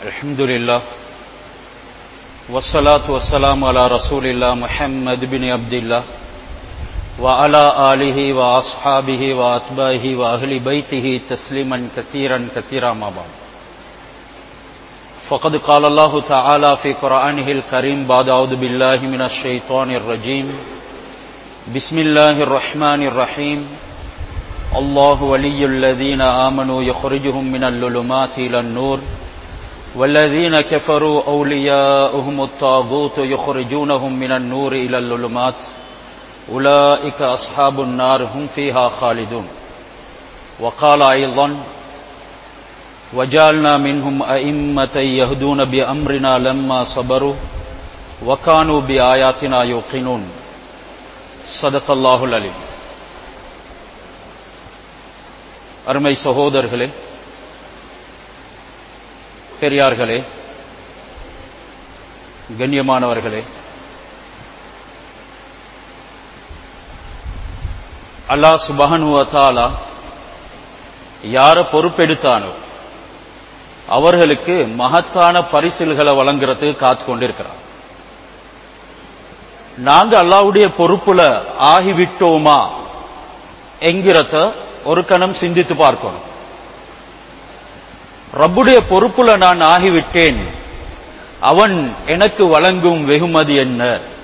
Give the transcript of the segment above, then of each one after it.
الحمد لله والصلاة والسلام على رسول الله محمد بن عبد الله وعلى آله وأصحابه وأتباعه وأهل بيته تسليما كثيرا كثيرا ما بعد فقد قال الله تعالى في قرآنه الكريم بعد أعوذ بالله من الشيطان الرجيم بسم الله الرحمن الرحيم الله ولي الذين آمنوا يخرجهم من الظلمات إلى النور والذين كفروا أولياؤهم الطاغوت يخرجونهم من النور إلى الظلمات أولئك أصحاب النار هم فيها خالدون وقال أيضا وجعلنا منهم أئمة يهدون بأمرنا لما صبروا وكانوا بآياتنا يوقنون صدق الله العليم அருமை சகோதரர்களே பெரியார்களே கண்ணியமானவர்களே அல்லாஹ் சுபஹனுவத்தாலா யார பொறுப்பெடுத்தானோ அவர்களுக்கு மகத்தான பரிசில்களை வழங்குறதுக்கு காத்து கொண்டிருக்கிறார் நாங்க அல்லாவுடைய பொறுப்புல ஆகிவிட்டோமா என்கிறத ஒரு கணம் சிந்தித்து பார்க்கணும் ரப்புடைய பொறுப்புல நான் ஆகிவிட்டேன் அவன் எனக்கு வழங்கும் வெகுமதி என்ன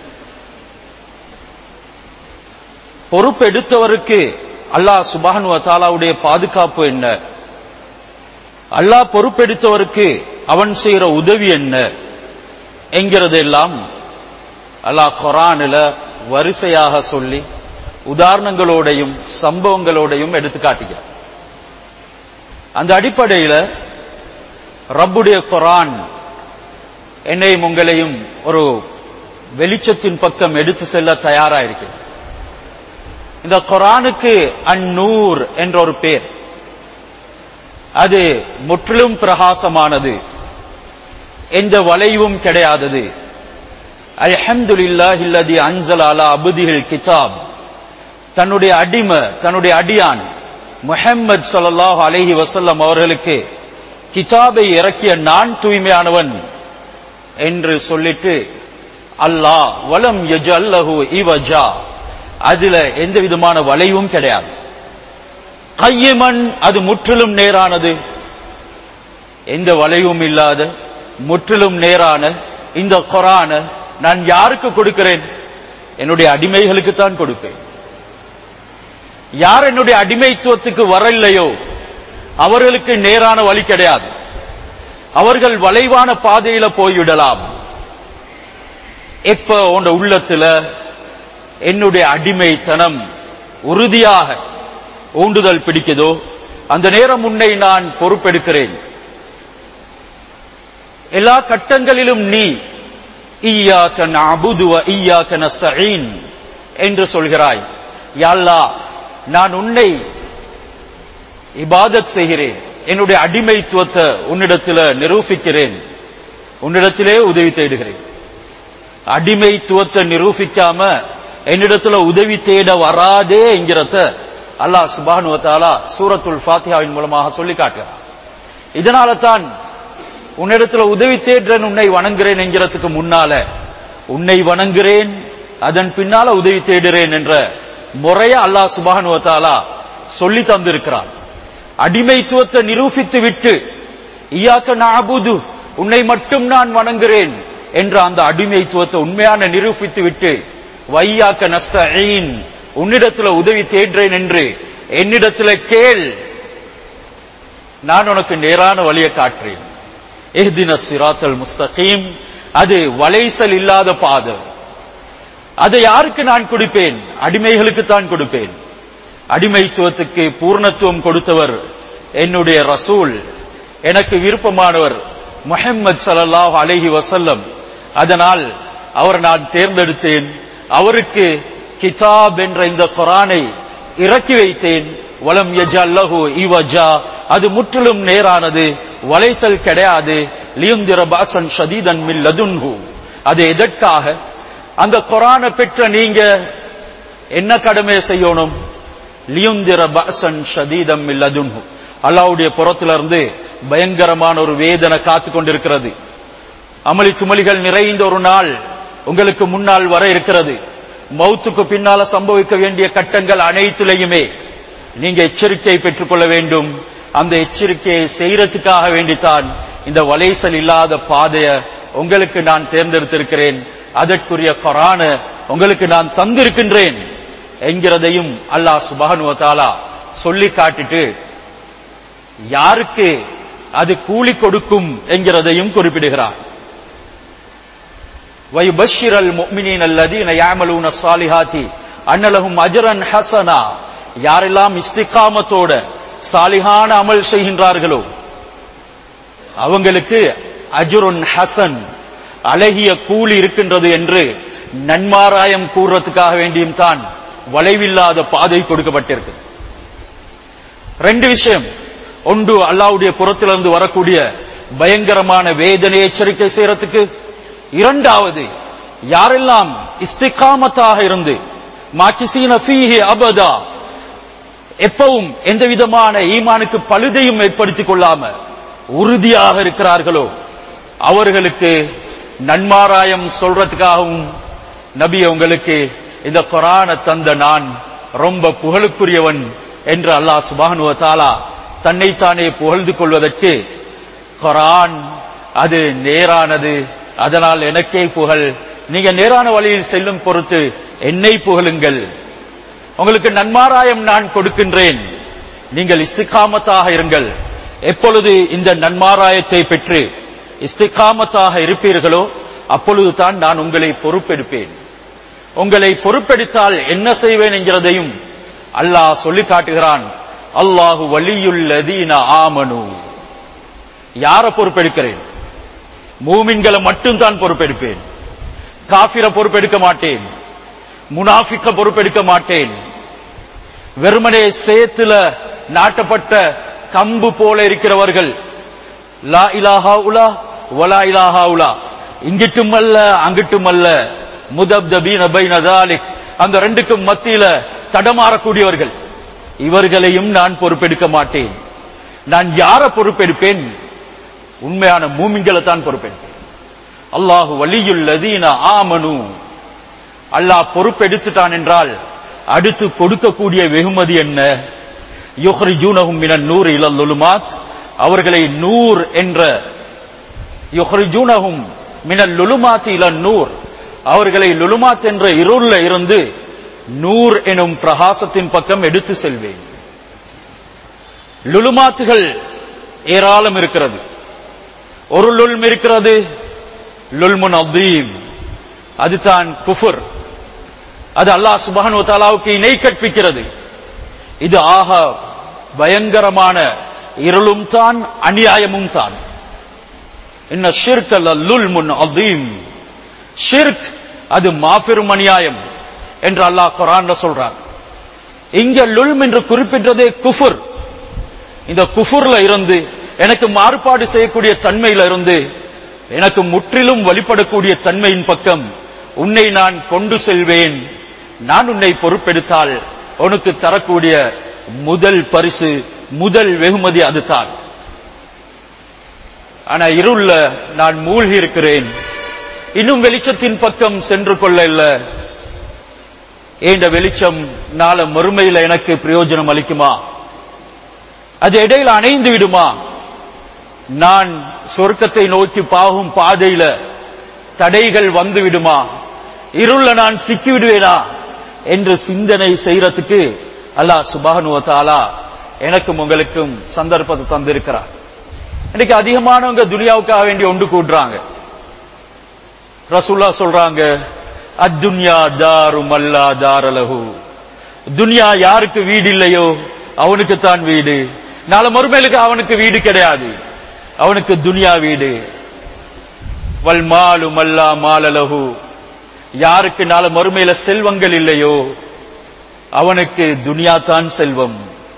பொறுப்பெடுத்தவருக்கு அல்லாஹ் சுபானு தாலாவுடைய பாதுகாப்பு என்ன அல்லாஹ் பொறுப்பெடுத்தவருக்கு அவன் செய்கிற உதவி என்ன என்கிறதெல்லாம் அல்லாஹ் குரானில் வரிசையாக சொல்லி உதாரணங்களோடையும் சம்பவங்களோடையும் எடுத்து காட்டுகிறார் அந்த அடிப்படையில் ரப்புடைய குரான் என்னையும் உங்களையும் ஒரு வெளிச்சத்தின் பக்கம் எடுத்து செல்ல தயாராயிருக்கிறது இந்த குரானுக்கு அந்நூர் என்ற ஒரு பேர் அது முற்றிலும் பிரகாசமானது எந்த வளைவும் கிடையாதது அல்ஹம்துலில்லாஹ் இல்லதி அன்சல் அலா அபுதிகள் கிதாப் தன்னுடைய அடிமை தன்னுடைய அடியான் முஹம்மது சல்லாஹ் அலஹி வசல்லம் அவர்களுக்கு கிதாபை இறக்கிய நான் தூய்மையானவன் என்று சொல்லிட்டு அல்லாஹ் வலம் எஜ் அல்லஹு இவஜா அதுல எந்த விதமான வளைவும் கிடையாது கையமன் அது முற்றிலும் நேரானது எந்த வளைவும் இல்லாத முற்றிலும் நேரான இந்த கொரான நான் யாருக்கு கொடுக்கிறேன் என்னுடைய அடிமைகளுக்கு தான் கொடுப்பேன் யார் என்னுடைய அடிமைத்துவத்துக்கு வரலையோ அவர்களுக்கு நேரான வழி கிடையாது அவர்கள் வளைவான பாதையில போய்விடலாம் எப்ப உன் உள்ளத்துல என்னுடைய அடிமைத்தனம் உறுதியாக ஊண்டுதல் பிடிக்குதோ அந்த நேரம் உன்னை நான் பொறுப்பெடுக்கிறேன் எல்லா கட்டங்களிலும் நீ ஈயாக்க நபுதுவ ஈயாக்க நஸ்தீன் என்று சொல்கிறாய் யாழ்லா நான் உன்னை இபாதத் செய்கிறேன் என்னுடைய அடிமைத்துவத்தை உன்னிடத்தில் நிரூபிக்கிறேன் உன்னிடத்திலே உதவி தேடுகிறேன் அடிமைத்துவத்தை நிரூபிக்காம என்னிடத்துல உதவி தேட வராதே என்கிறத அல்லாஹ் சுபானுவத்தாலா சூரத்துல் ஃபாத்தியாவின் மூலமாக சொல்லி காட்டுகிறார் இதனால தான் உன்னிடத்துல உதவி தேடுறேன் உன்னை வணங்குறேன் என்கிறதுக்கு முன்னால உன்னை வணங்குறேன் அதன் பின்னால உதவி தேடுறேன் என்ற முறைய அல்லாஹ் சுபானுவத்தாலா சொல்லி தந்திருக்கிறான் அடிமைத்துவத்தை நிரூபித்து விட்டு ஈயாக்க நாபுது உன்னை மட்டும் நான் வணங்குறேன் என்ற அந்த அடிமைத்துவத்தை உண்மையான நிரூபித்து விட்டு வையாக்க நஸ்தீன் உன்னிடத்துல உதவி தேடுறேன் என்று என்னிடத்துல கேள் நான் உனக்கு நேரான வழியை காட்டுறேன் எஹ்தின சிராத்தல் முஸ்தகீம் அது வளைசல் இல்லாத பாதை அதை யாருக்கு நான் கொடுப்பேன் அடிமைகளுக்கு தான் கொடுப்பேன் அடிமைத்துவத்துக்கு பூர்ணத்துவம் கொடுத்தவர் என்னுடைய ரசூல் எனக்கு விருப்பமானவர் முஹம்மது சல்லாஹ் அலஹி வசல்லம் அதனால் அவர் நான் தேர்ந்தெடுத்தேன் அவருக்கு கிதாப் என்ற இந்த குரானை இறக்கி வைத்தேன் வலம் அல்லஹு இவஜா அது முற்றிலும் நேரானது வலைசல் கிடையாது லியுந்திர பாசன் ஷதீதன் மில் லதுன்ஹு அது எதற்காக அந்த குரானை பெற்ற நீங்க என்ன கடமை செய்யணும் லியுந்திர பஅசன் ஷதீதம் மில்லதுன்ஹு அல்லாவுடைய புறத்திலிருந்து பயங்கரமான ஒரு வேதனை காத்து கொண்டிருக்கிறது அமளி துமளிகள் நிறைந்த ஒரு நாள் உங்களுக்கு முன்னால் வர இருக்கிறது மௌத்துக்கு பின்னால சம்பவிக்க வேண்டிய கட்டங்கள் அனைத்திலையுமே நீங்க எச்சரிக்கை பெற்றுக்கொள்ள வேண்டும் அந்த எச்சரிக்கையை செய்யறதுக்காக வேண்டித்தான் இந்த வலைசல் இல்லாத பாதைய உங்களுக்கு நான் தேர்ந்தெடுத்திருக்கிறேன் அதற்குரிய கொரான உங்களுக்கு நான் தந்திருக்கின்றேன் என்கிறதையும் அல்லாஹ் சுபஹானுவ தஆலா சொல்லி காட்டிட்டு யாருக்கு அது கூலி கொடுக்கும் என்கிறதையும் குறிப்பிடுகிறார் وَيُبَشِّرَ الْمُؤْمِنِينَ الَّذِينَ يَعْمَلُونَ الصَّالِحَاتِ أَنَّ لَهُمْ أَجْرًا حَسَنًا யாரெல்லாம் இஸ்திகாமத்தோட சாலிஹான அமல் செய்கின்றார்களோ அவங்களுக்கு அஜுருன் ஹசன் அழகிய கூலி இருக்கின்றது என்று நன்மாராயம் கூறுறதுக்காக வேண்டியும் தான் வளைவில்லாத பாதை கொடுக்கப்பட்டிருக்கு ரெண்டு விஷயம் ஒன்று அல்லாவுடைய புறத்திலிருந்து வரக்கூடிய பயங்கரமான வேதனை எச்சரிக்கை செய்யறதுக்கு இரண்டாவது யாரெல்லாம் இஸ்திகாமத்தாக இருந்து மாக்கிசீன ஃபீஹி அபதா எப்பவும் எந்த விதமான ஈமானுக்கு பழுதையும் ஏற்படுத்திக் கொள்ளாம உறுதியாக இருக்கிறார்களோ அவர்களுக்கு நன்மாராயம் சொல்றதுக்காகவும் நபி உங்களுக்கு இந்த குரான தந்த நான் ரொம்ப புகழுக்குரியவன் என்று அல்லாஹ் சுபானுவ தாலா தன்னைத்தானே புகழ்ந்து கொள்வதற்கு குரான் அது நேரானது அதனால் எனக்கே புகழ் நீங்க நேரான வழியில் செல்லும் பொறுத்து என்னை புகழுங்கள் உங்களுக்கு நன்மாராயம் நான் கொடுக்கின்றேன் நீங்கள் இஸ்திகாமத்தாக இருங்கள் எப்பொழுது இந்த நன்மாராயத்தை பெற்று இஸ்திகாமத்தாக இருப்பீர்களோ அப்பொழுது தான் நான் உங்களை பொறுப்பெடுப்பேன் உங்களை பொறுப்பெடுத்தால் என்ன செய்வேன் என்கிறதையும் அல்லாஹ் சொல்லி காட்டுகிறான் அல்லாஹு வலியுள்ளதீன ஆமனு யார பொறுப்பெடுக்கிறேன் மூமின்களை மட்டும் தான் பொறுப்பெடுப்பேன் காபிர பொறுப்பெடுக்க மாட்டேன் முனாஃபிக்க பொறுப்பெடுக்க மாட்டேன் வெறுமனே சேத்துல நாட்டப்பட்ட கம்பு போல இருக்கிறவர்கள் லா இலாஹா உலா வலா இலாஹா உலா இங்கிட்டும் அல்ல அங்கிட்டும் அல்ல முதப்தபீன பைன தாலிக் அந்த ரெண்டுக்கும் மத்தியில தடமாறக்கூடியவர்கள் இவர்களையும் நான் பொறுப்பெடுக்க மாட்டேன் நான் யார பொறுப்பெடுப்பேன் உண்மையான மூமின்களை தான் பொறுப்பெடுப்பேன் அல்லாஹு வலியுள்ளதீன ஆமனு அல்லாஹ் பொறுப்பெடுத்துட்டான் என்றால் அடுத்து கொடுக்கக்கூடிய வெகுமதி என்ன யுஹ்ரிஜூனஹும் மினன் நூர் இலல் லுலுமாத் அவர்களை நூர் என்ற யுஹ்ரிஜூனஹும் மினல் லுலுமாத் இலன் நூர் அவர்களை லுலுமாத் என்ற இருள்ல இருந்து நூர் எனும் பிரகாசத்தின் பக்கம் எடுத்து செல்வேன் லுலுமாத்துகள் ஏராளம் இருக்கிறது ஒரு லுல்ம் இருக்கிறது லுல்முன் அதீம் அதுதான் குஃபுர் அது அல்லாஹ் சுபஹானு தாலாவுக்கு இணை கற்பிக்கிறது இது ஆக பயங்கரமான இருளும் தான் அநியாயமும் தான் இன்ன ஷிர்க் அல்லுல் முன் அதீம் ஷிர்க் அது மாபெரும் அநியாயம் என்று அல்லாஹ் குரான்ல சொல்றார் இங்க லுல்ம் என்று குறிப்பிட்டதே குஃபுர் இந்த குஃபுர்ல இருந்து எனக்கு மாறுபாடு செய்யக்கூடிய தன்மையில இருந்து எனக்கு முற்றிலும் வழிபடக்கூடிய தன்மையின் பக்கம் உன்னை நான் கொண்டு செல்வேன் நான் உன்னை பொறுப்பெடுத்தால் உனக்கு தரக்கூடிய முதல் பரிசு முதல் வெகுமதி அதுதான் ஆனா இருள்ல நான் மூழ்கி இருக்கிறேன் இன்னும் வெளிச்சத்தின் பக்கம் சென்று கொள்ள இல்ல ஏண்ட வெளிச்சம் நாள மறுமையில எனக்கு பிரயோஜனம் அளிக்குமா அது இடையில அணைந்து விடுமா நான் சொர்க்கத்தை நோக்கி பாகும் பாதையில தடைகள் வந்து விடுமா இருள நான் சிக்கி விடுவேனா என்று சிந்தனை செய்யறதுக்கு அல்லாஹ் சுபானுவத்தாலா எனக்கும் உங்களுக்கும் சந்தர்ப்பத்தை தந்திருக்கிறார் இன்னைக்கு அதிகமானவங்க துனியாவுக்காக வேண்டி ஒன்று கூடுறாங்க ரசூல்லா சொல்றாங்க அத்துன்யா தாரு மல்லா தாரலகு துனியா யாருக்கு வீடு இல்லையோ அவனுக்கு தான் வீடு நாளை மறுமையிலுக்கு அவனுக்கு வீடு கிடையாது அவனுக்கு துனியா வீடு வல் மாலு மல்லா மாலலகு யாருக்கு நாளை மறுமையில செல்வங்கள் இல்லையோ அவனுக்கு துனியா தான் செல்வம்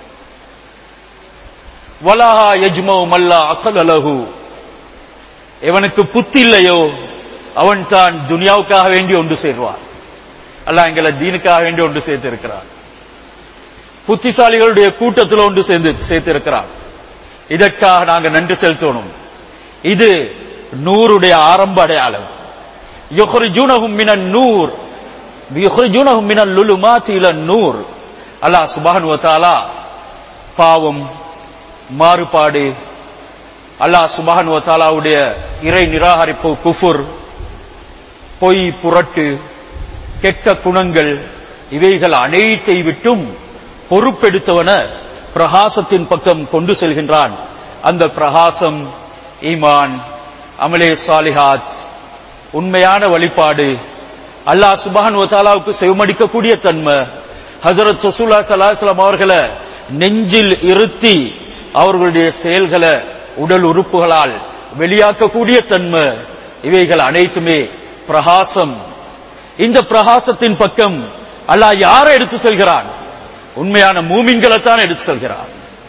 வலாஹா யஜ்மோ மல்லா அகல் அலகு எவனுக்கு புத்தி இல்லையோ அவன் தான் துனியாவுக்காக வேண்டி ஒன்று சேர்வான் அல்ல எங்களை தீனுக்காக வேண்டி ஒன்று சேர்த்து இருக்கிறான் புத்திசாலிகளுடைய கூட்டத்தில் ஒன்று சேர்ந்து சேர்த்து இருக்கிறான் இதற்காக நாங்க நன்றி செலுத்தணும் இது நூறுடைய ஆரம்ப அடையாளம் யுஹ்ரிஜூனஹும் மினன் நூர் யுஹ்ரிஜூனஹும் மினல் லுலுமாத்தி இலன் நூர் அல்லாஹ் சுப்ஹானஹு வ தஆலா பாவம் மாறுபாடு அல்லாஹ் சுப்ஹானஹு வ தஆலாவுடைய இறை நிராகரிப்பு குஃபுர் பொய் புரட்டு கெட்ட குணங்கள் இவைகள் அனைத்தை விட்டும் பொறுப்பெடுத்தவன பிரகாசத்தின் பக்கம் கொண்டு செல்கின்றான் அந்த பிரகாசம் ஈமான் அமலே சாலிஹாத் உண்மையான வழிபாடு அல்லாஹ் சுபான் வத்தாலாவுக்கு செவமடிக்கக்கூடிய தன்மை ஹசரத் ரசூலா சலாஹலாம் அவர்களை நெஞ்சில் இருத்தி அவர்களுடைய செயல்களை உடல் உறுப்புகளால் வெளியாக்கக்கூடிய தன்மை இவைகள் அனைத்துமே பிரகாசம் இந்த பிரகாசத்தின் பக்கம் அல்லாஹ் யாரை எடுத்து செல்கிறான் உண்மையான மூமின்களைத்தான் எடுத்து செல்கிறான்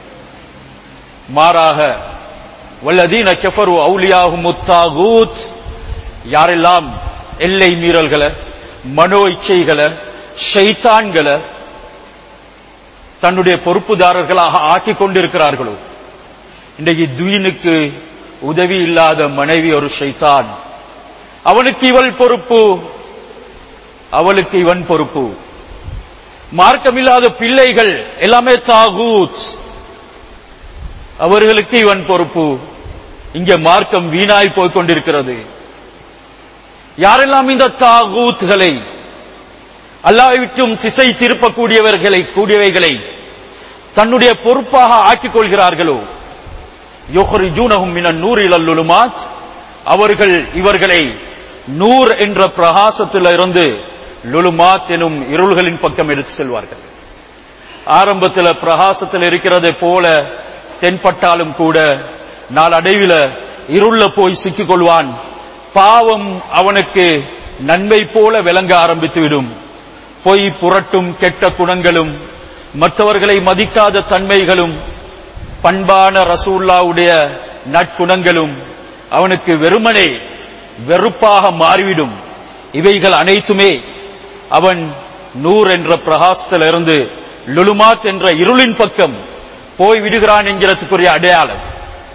மாறாக வல்லதீன கெஃபரு அவுலியாகும் முத்தாகூத் யாரெல்லாம் எல்லை மீறல்களை மனோ இச்சைகளை ஷைத்தான்களை தன்னுடைய பொறுப்புதாரர்களாக ஆக்கிக் கொண்டிருக்கிறார்களோ இன்றைக்கு துயினுக்கு உதவி இல்லாத மனைவி ஒரு ஷைத்தான் அவனுக்கு இவள் பொறுப்பு அவளுக்கு இவன் பொறுப்பு மார்க்கமில்லாத பிள்ளைகள் எல்லாமே தாகூத் அவர்களுக்கு இவன் பொறுப்பு இங்க மார்க்கம் வீணாய் போய் கொண்டிருக்கிறது யாரெல்லாம் இந்த தாகூத்களை அல்லாஹ் விட்டும் திசை திருப்பக்கூடியவர்களை கூடியவைகளை தன்னுடைய பொறுப்பாக ஆக்கிக் கொள்கிறார்களோ யுஹ்ரிஜூனஹும் மினன் நூரில் அல்லுலுமாத் அவர்கள் இவர்களை நூர் என்ற பிரகாசத்திலிருந்து லுலுமாத் எனும் இருள்களின் பக்கம் எடுத்து செல்வார்கள் ஆரம்பத்தில் பிரகாசத்தில் இருக்கிறதை போல தென்பட்டாலும் கூட நாளடைவில் இருள போய் சிக்கிக் கொள்வான் பாவம் அவனுக்கு நன்மை போல விளங்க ஆரம்பித்துவிடும் பொய் புரட்டும் கெட்ட குணங்களும் மற்றவர்களை மதிக்காத தன்மைகளும் பண்பான ரசூல்லாவுடைய நற்குணங்களும் அவனுக்கு வெறுமனே வெறுப்பாக மாறிவிடும் இவைகள் அனைத்துமே அவன் நூர் என்ற பிரகாசத்திலிருந்து லுலுமாத் என்ற இருளின் பக்கம் போய் விடுகிறான் என்கிறதுக்குரிய அடையாளம்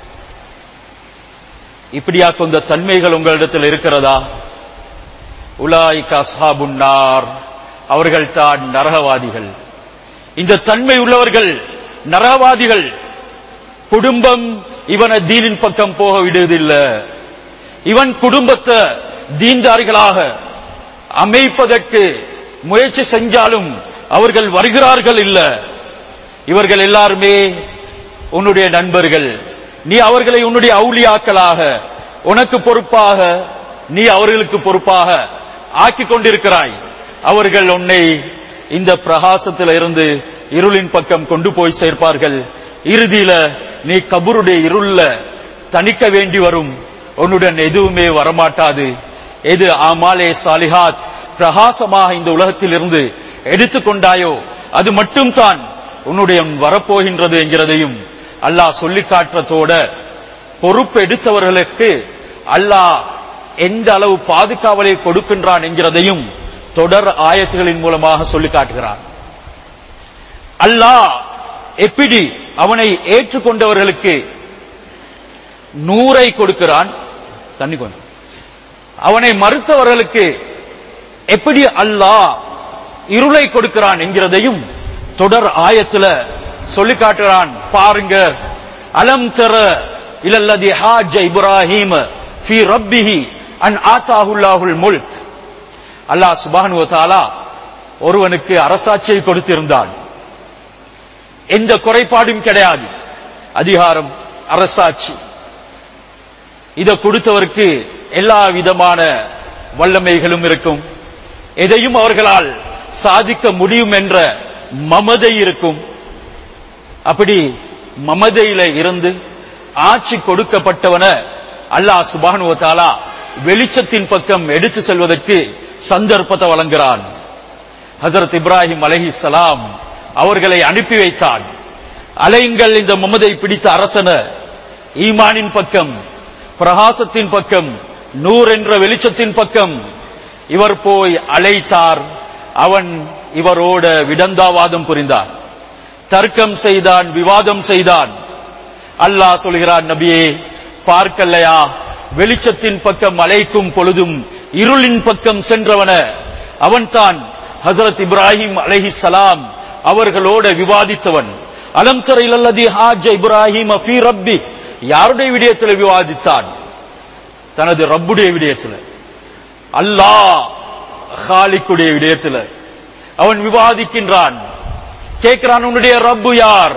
இப்படியா கொஞ்ச தன்மைகள் உங்களிடத்தில் இருக்கிறதா உலாய்க அஸ்ஹாபுன்னார் அவர்கள் தான் நரகவாதிகள் இந்த தன்மை உள்ளவர்கள் நரகவாதிகள் குடும்பம் இவனை தீனின் பக்கம் போக விடுவதில்லை இவன் குடும்பத்தை தீன்தாரிகளாக அமைப்பதற்கு முயற்சி செஞ்சாலும் அவர்கள் வருகிறார்கள் இல்ல இவர்கள் எல்லாருமே உன்னுடைய நண்பர்கள் நீ அவர்களை உன்னுடைய அவுளியாக்களாக உனக்கு பொறுப்பாக நீ அவர்களுக்கு பொறுப்பாக ஆக்கிக் கொண்டிருக்கிறாய் அவர்கள் உன்னை இந்த பிரகாசத்தில் இருந்து இருளின் பக்கம் கொண்டு போய் சேர்ப்பார்கள் இறுதியில நீ கபருடைய இருள்ல தணிக்க வேண்டி வரும் உன்னுடன் எதுவுமே வரமாட்டாது எது ஆமாலே சாலிஹாத் பிரகாசமாக இந்த உலகத்தில் இருந்து எடுத்துக்கொண்டாயோ அது மட்டும் தான் உன்னுடைய வரப்போகின்றது என்கிறதையும் அல்லாஹ் சொல்லி காட்டுறதோட பொறுப்பு எடுத்தவர்களுக்கு அல்லாஹ் எந்த அளவு பாதுகாவலை கொடுக்கின்றான் என்கிறதையும் தொடர் ஆயத்துகளின் மூலமாக சொல்லி காட்டுகிறான் அல்லாஹ் எப்படி அவனை ஏற்றுக்கொண்டவர்களுக்கு நூறை கொடுக்கிறான் தண்ணி கொஞ்சம் அவனை மறுத்தவர்களுக்கு எப்படி அல்லாஹ் இருளை கொடுக்கிறான் என்கிறதையும் தொடர் ஆயத்துல சொல்லி காட்டுகிறான் பாருங்க அலம் தர இலல்லதி ஹாஜ இப்ராஹிம் ஃபி ரப்பிஹி அன் ஆத்தாஹுல்லாஹுல் முல்க் அல்லாஹ் சுப்ஹானஹு வ தஆலா ஒருவனுக்கு அரசாட்சியை கொடுத்திருந்தான் எந்த குறைபாடும் கிடையாது அதிகாரம் அரசாட்சி இதை கொடுத்தவருக்கு எல்லா விதமான வல்லமைகளும் இருக்கும் எதையும் அவர்களால் சாதிக்க முடியும் என்ற மமதை இருக்கும் அப்படி மமதையில இருந்து ஆட்சி கொடுக்கப்பட்டவன அல்லாஹ் சுபானுவ தாலா வெளிச்சத்தின் பக்கம் எடுத்து செல்வதற்கு சந்தர்ப்பத்தை வழங்குகிறான் ஹசரத் இப்ராஹிம் அலஹி சலாம் அவர்களை அனுப்பி வைத்தான் அலைங்கள் இந்த மமதை பிடித்த அரசன ஈமானின் பக்கம் பிரகாசத்தின் பக்கம் நூர் என்ற வெளிச்சத்தின் பக்கம் இவர் போய் அழைத்தார் அவன் இவரோட விடந்தாவாதம் புரிந்தான் தர்க்கம் செய்தான் விவாதம் செய்தான் அல்லாஹ் சொல்கிறார் நபியே பார்க்கலையா வெளிச்சத்தின் பக்கம் அலைக்கும் பொழுதும் இருளின் பக்கம் சென்றவன அவன்தான் ஹசரத் இப்ராஹிம் அலைஹிஸ்ஸலாம் அவர்களோட விவாதித்தவன் அலம் தர இல்லல்லதி ஹாஜ இப்ராஹிம் ஃபீ ரப்பி யாருடைய விடயத்தில் விவாதித்தான் தனது ரப்புடைய விடயத்தில் அல்லாஹ் ஹாலிக்குடைய விடயத்தில் அவன் விவாதிக்கின்றான் கேட்கிறான் உன்னுடைய ரப்பு யார்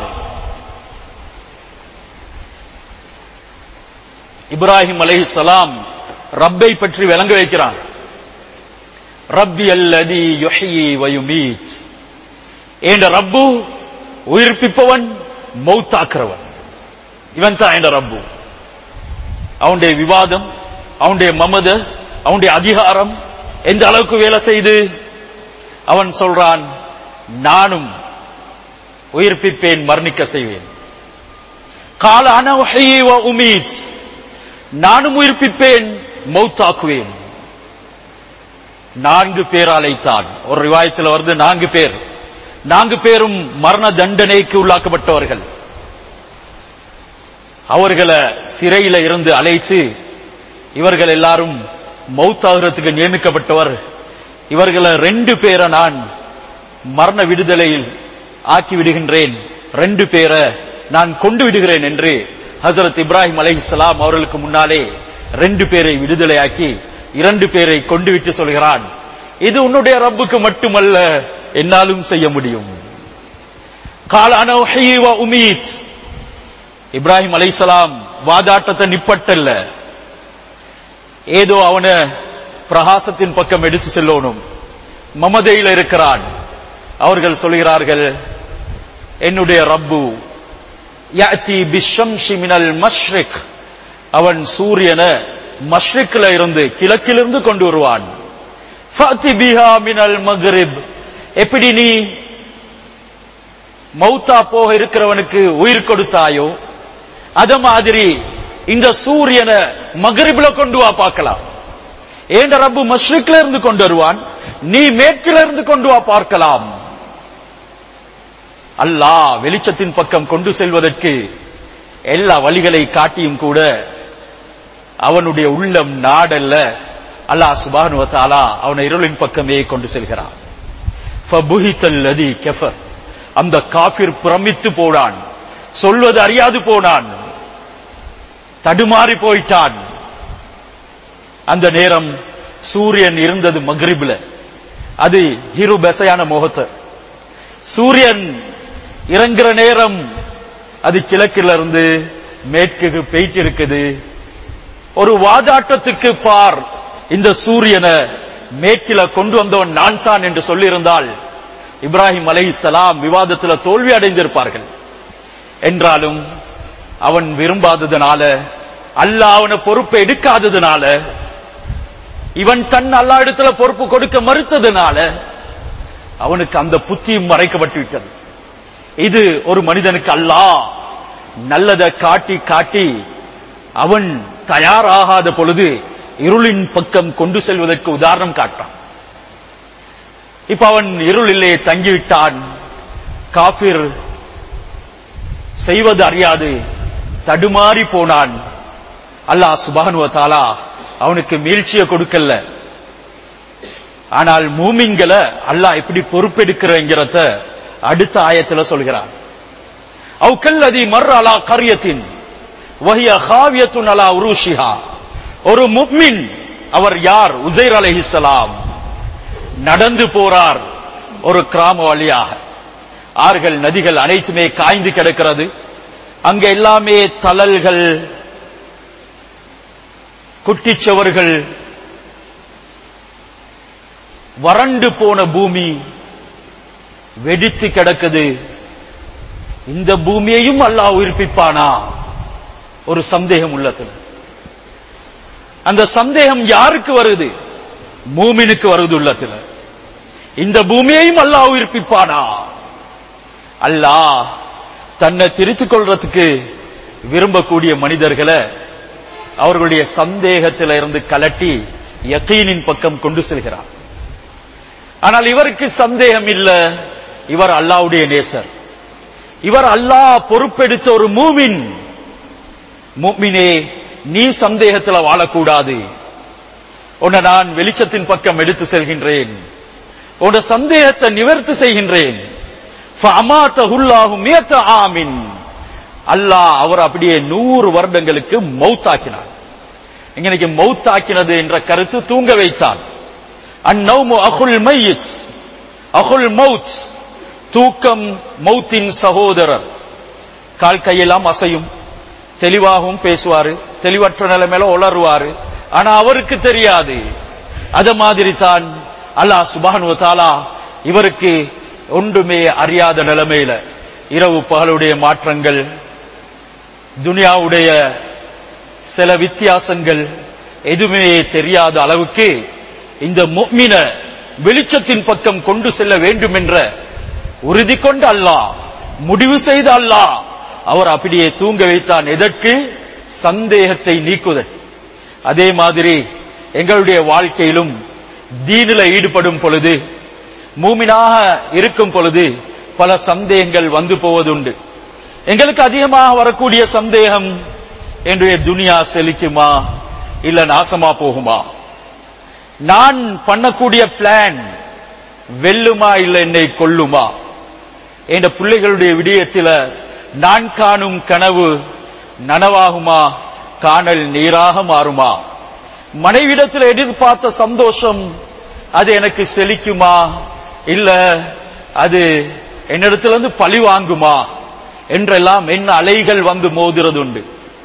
இப்ராஹிம் அலைஹிஸ்ஸலாம் ரப்பை பற்றி விளங்க வைக்கிறான் ரப்பி அல்லதி யுஹ்யி வ யுமீத் என்ற ரப்பு உயிர்ப்பிப்பவன் மௌத்தாக்குறவன் இவன் தான் என்ற ரப்பு அவனுடைய விவாதம் அவனுடைய மமத அவனுடைய அதிகாரம் எந்த அளவுக்கு வேலை செய்து அவன் சொல்றான் நானும் உயிர்ப்பிப்பேன் மரணிக்க செய்வேன் கால அன உஹ்யி வ உமீத் நானும் உயிர்ப்பிப்பேன் மௌத்தாக்குவேன் நான்கு பேர் அழைத்தான் ஒரு ரிவாயத்தில் வருது நான்கு பேர் நான்கு பேரும் மரண தண்டனைக்கு உள்ளாக்கப்பட்டவர்கள் அவர்களை சிறையில இருந்து அழைத்து இவர்கள் எல்லாரும் மௌத்தாகிறதுக்கு நியமிக்கப்பட்டவர் இவர்களை ரெண்டு பேரை நான் மரண விடுதலையில் ஆக்கி விடுகின்றேன் ரெண்டு பேரை நான் கொண்டு விடுகிறேன் என்று ஹசரத் இப்ராஹிம் அலைஹிஸ்ஸலாம் அவர்களுக்கு முன்னாலே ரெண்டு பேரை விடுதலையாக்கி இரண்டு பேரை கொண்டு விட்டு சொல்கிறான் இது உன்னுடைய ரப்புக்கு மட்டுமல்ல என்னாலும் செய்ய முடியும் கால அன உஹ்யி வ உமீத் இப்ராஹிம் அலைஹிஸ்ஸலாம் வாதாட்டத்தை நிப்பட்டல்ல ஏதோ அவன பிரகாசத்தின் பக்கம் எடுத்து செல்லணும் மமதையில் இருக்கிறான் அவர்கள் சொல்கிறார்கள் என்னுடைய ரப்பு யஅதி பிஷம்ஷி மினல் மஷ்ரிக் அவன் சூரியனை மஷ்ரிக்ல இருந்து கிழக்கிலிருந்து கொண்டு வருவான் ஃபஅதி பிஹா மினல் மக்ரிப் எப்படி நீ மௌத்தா போக இருக்கிறவனுக்கு உயிர் கொடுத்தாயோ அத மாதிரி இந்த சூரியனை மகரிபில கொண்டு வா பார்க்கலாம் ஏண்ட ரப்பு மஷ்ரிக்ல இருந்து கொண்டு வருவான் நீ மேற்கில இருந்து கொண்டு வா பார்க்கலாம் அல்லாஹ் வெளிச்சத்தின் பக்கம் கொண்டு செல்வதற்கு எல்லா வழிகளை காட்டியும் கூட அவனுடைய உள்ளம் நாடல்ல அல்லாஹ் சுபானு வத்தாலா அவனை இருளின் பக்கமே கொண்டு செல்கிறான் ஃபபுஹித்தல்லதி கெஃபர் அந்த காஃபிர் பிரமித்து போனான் சொல்வது அறியாது போனான் தடுமாறி போயிட்டான் அந்த நேரம் சூரியன் இருந்தது மக்ரிப்ல அது ஹிரு பெசையான முகத்தை சூரியன் இறங்குற நேரம் அது கிழக்கில இருந்து மேற்குக்கு போயிட்டு இருக்குது ஒரு வாதாட்டத்துக்கு பார் இந்த சூரியனை மேற்கில கொண்டு வந்தவன் நான் தான் என்று சொல்லியிருந்தால் இப்ராஹிம் அலைஹிஸ்ஸலாம் விவாதத்தில் தோல்வி அடைந்திருப்பார்கள் என்றாலும் அவன் விரும்பாததுனால அல்லாஹ் அவனை பொறுப்பை எடுக்காததுனால இவன் தன் அல்லா இடத்துல பொறுப்பு கொடுக்க மறுத்ததுனால அவனுக்கு அந்த புத்தியும் மறைக்கப்பட்டு விட்டது இது ஒரு மனிதனுக்கு அல்லாஹ் நல்லதை காட்டி காட்டி அவன் தயாராகாத பொழுது இருளின் பக்கம் கொண்டு செல்வதற்கு உதாரணம் காட்டான் இப்ப அவன் இருளிலே தங்கிவிட்டான் காபிர் செய்வது அறியாது தடுமாறி போனான் அல்லாஹ் சுபானுவ தாலா அவனுக்கு மீழ்ச்சியை கொடுக்கல ஆனால் மூமின்களை அல்லாஹ் எப்படி பொறுப்பெடுக்கிறங்கிறத அடுத்த ஆயத்துல சொல்கிறான் அவு கல்லதி மர் அலா கரியத்தின் வஹிய ஹாவியத்துன் அலா உருஷிஹா ஒரு முக்மின் அவர் யார் உசைர் அலைஹிஸ்ஸலாம் நடந்து போறார் ஒரு கிராம வழியாக ஆறுகள் நதிகள் அனைத்துமே காய்ந்து கிடக்கிறது அங்க எல்லாமே தளல்கள் குட்டிச்சவர்கள் வறண்டு போன பூமி வெடித்து கிடக்குது இந்த பூமியையும் அல்லாஹ் உயிர்ப்பிப்பானா ஒரு சந்தேகம் உள்ளது அந்த சந்தேகம் யாருக்கு வருது மூமினுக்கு வருது உள்ளத்துல இந்த பூமியையும் அல்லாஹ் உயிர்ப்பிப்பானா அல்லாஹ் தன்னை திருத்திக் கொள்றதுக்கு விரும்பக்கூடிய மனிதர்களை அவர்களுடைய சந்தேகத்தில இருந்து கலட்டி யக்கீனின் பக்கம் கொண்டு செல்கிறார் ஆனால் இவருக்கு சந்தேகம் இல்ல இவர் அல்லாவுடைய நேசர் இவர் அல்லாஹ் பொறுப்பெடுத்த ஒரு மூமின் முக்மினே நீ சந்தேகத்துல வாழக்கூடாது உன்னை நான் வெளிச்சத்தின் பக்கம் எடுத்து செல்கின்றேன் உன் சந்தேகத்தை நிவர்த்தி செய்கின்றேன் ஆமின் அல்லாஹ் அவர் அப்படியே நூறு வருடங்களுக்கு மௌத்தாக்கினார் இன்னைக்கு மௌத்தாக்கினது என்ற கருத்து தூங்க வைத்தான் அந்நௌமு அகுல் மையித் அகுல் மௌத் தூக்கம் மௌத்தின் சகோதரர் கால் கையெல்லாம் அசையும் தெளிவாகவும் பேசுவாரு தெளிவற்ற நிலைமையில உளருவாரு ஆனா அவருக்கு தெரியாது அத மாதிரி தான் அல்லாஹ் சுபானு தாலா இவருக்கு ஒன்றுமே அறியாத நிலைமையில இரவு பகலுடைய மாற்றங்கள் துனியாவுடைய சில வித்தியாசங்கள் எதுவுமே தெரியாத அளவுக்கு இந்த முக்மின வெளிச்சத்தின் பக்கம் கொண்டு செல்ல வேண்டும் என்ற உறுதி கொண்ட அல்லாஹ் முடிவு செய்த அல்லாஹ் அவர் அப்படியே தூங்க வைத்தான் எதற்கு சந்தேகத்தை நீக்குதற்கு அதே மாதிரி எங்களுடைய வாழ்க்கையிலும் தீனில ஈடுபடும் பொழுது மூமினாக இருக்கும் பொழுது பல சந்தேகங்கள் வந்து போவதுண்டு எங்களுக்கு அதிகமாக வரக்கூடிய சந்தேகம் என்னுடைய துனியா செழிக்குமா இல்ல நாசமா போகுமா நான் பண்ணக்கூடிய பிளான் வெல்லுமா இல்ல என்னை கொல்லுமா என்ற பிள்ளைகளுடைய விடயத்தில நான் காணும் கனவு நனவாகுமா காணல் நீராக மாறுமா மனைவிடத்தில் எதிர்பார்த்த சந்தோஷம் அது எனக்கு செழிக்குமா இல்ல அது என்னிடத்திலிருந்து பழி வாங்குமா என்றெல்லாம் என்ன அலைகள் வந்து மோதுறது உண்டு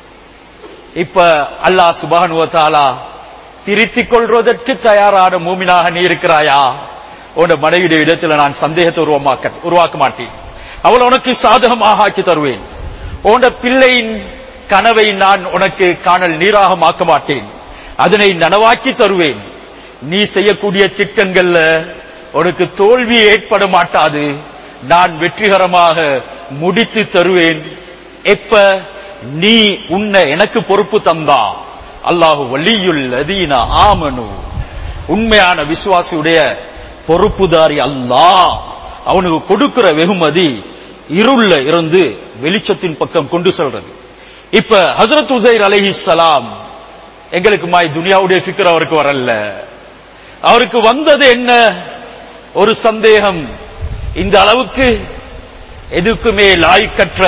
இப்ப அல்லாஹ் சுபானுவத்தாலா திருத்திக் கொள்வதற்கு தயாரான மூமினாக நீ இருக்கிறாயா உன் மனைவியுடைய இடத்துல நான் சந்தேகத்தை உருவமாக்க உருவாக்க மாட்டேன் அவள் உனக்கு சாதகமாக ஆக்கி தருவேன் உன் பிள்ளையின் கனவை நான் உனக்கு காணல் நீராக மாக்க மாட்டேன் அதனை நனவாக்கி தருவேன் நீ செய்யக்கூடிய திட்டங்கள்ல உனக்கு தோல்வி ஏற்பட மாட்டாது நான் வெற்றிகரமாக முடித்து தருவேன் எப்ப நீ உன்னை எனக்கு பொறுப்பு தந்தா அல்லாஹு வலியுல் அதீன ஆமனு உண்மையான விசுவாசியுடைய பொறுப்புதாரி அல்லாஹ் அவனுக்கு கொடுக்கிற வெகுமதி இருள்ல இருந்து வெளிச்சத்தின் பக்கம் கொண்டு செல்றது இப்ப ஹசரத் உசைர் அலஹி சலாம் எங்களுக்கு மாய் துனியாவுடைய ஃபிக்கர் அவருக்கு வரல அவருக்கு வந்தது என்ன ஒரு சந்தேகம் இந்த அளவுக்கு எதுக்குமே லாய்க்கற்ற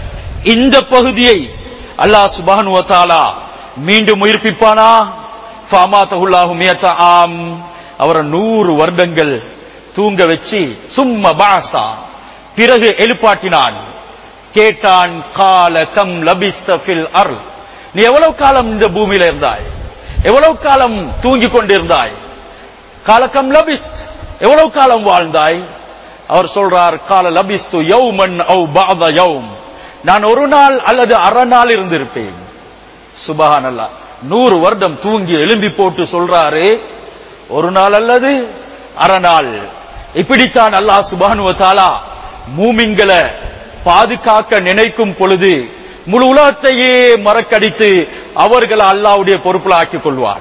இந்த பகுதியை அல்லாஹ் சுபான் வத்தாலா மீண்டும் உயிர்ப்பிப்பானா ஃபாமா தகுல்லாஹு மியத்த ஆம் அவரை நூறு வருடங்கள் தூங்க வச்சு சும்ம பாசா பிறகு எழுப்பாட்டினான் கேட்டான் கால கம் லபிஸ்த ஃபில் அருள் நீ எவ்வளவு காலம் இந்த பூமியில இருந்தாய் எவ்வளவு காலம் தூங்கிக் கொண்டிருந்தாய் காலக்கம் லபிஸ்த் எவ்வளவு காலம் வாழ்ந்தாய் அவர் சொல்றார் கால லபிஸ்து யௌமன் ஔ பாத யௌம் நான் ஒரு நாள் அல்லது அரை நாள் இருந்திருப்பேன் சுபஹானல்லா நூறு வருடம் தூங்கி எழும்பி போட்டு சொல்றாரு ஒரு நாள் அல்லது அரை நாள் இப்படித்தான் அல்லாஹ் சுபானுவ தாலா மூமின்களை பாதுகாக்க நினைக்கும் பொழுது முழு உலகத்தையே மறக்கடித்து அவர்களை அல்லாவுடைய பொறுப்புல ஆக்கிக் கொள்வார்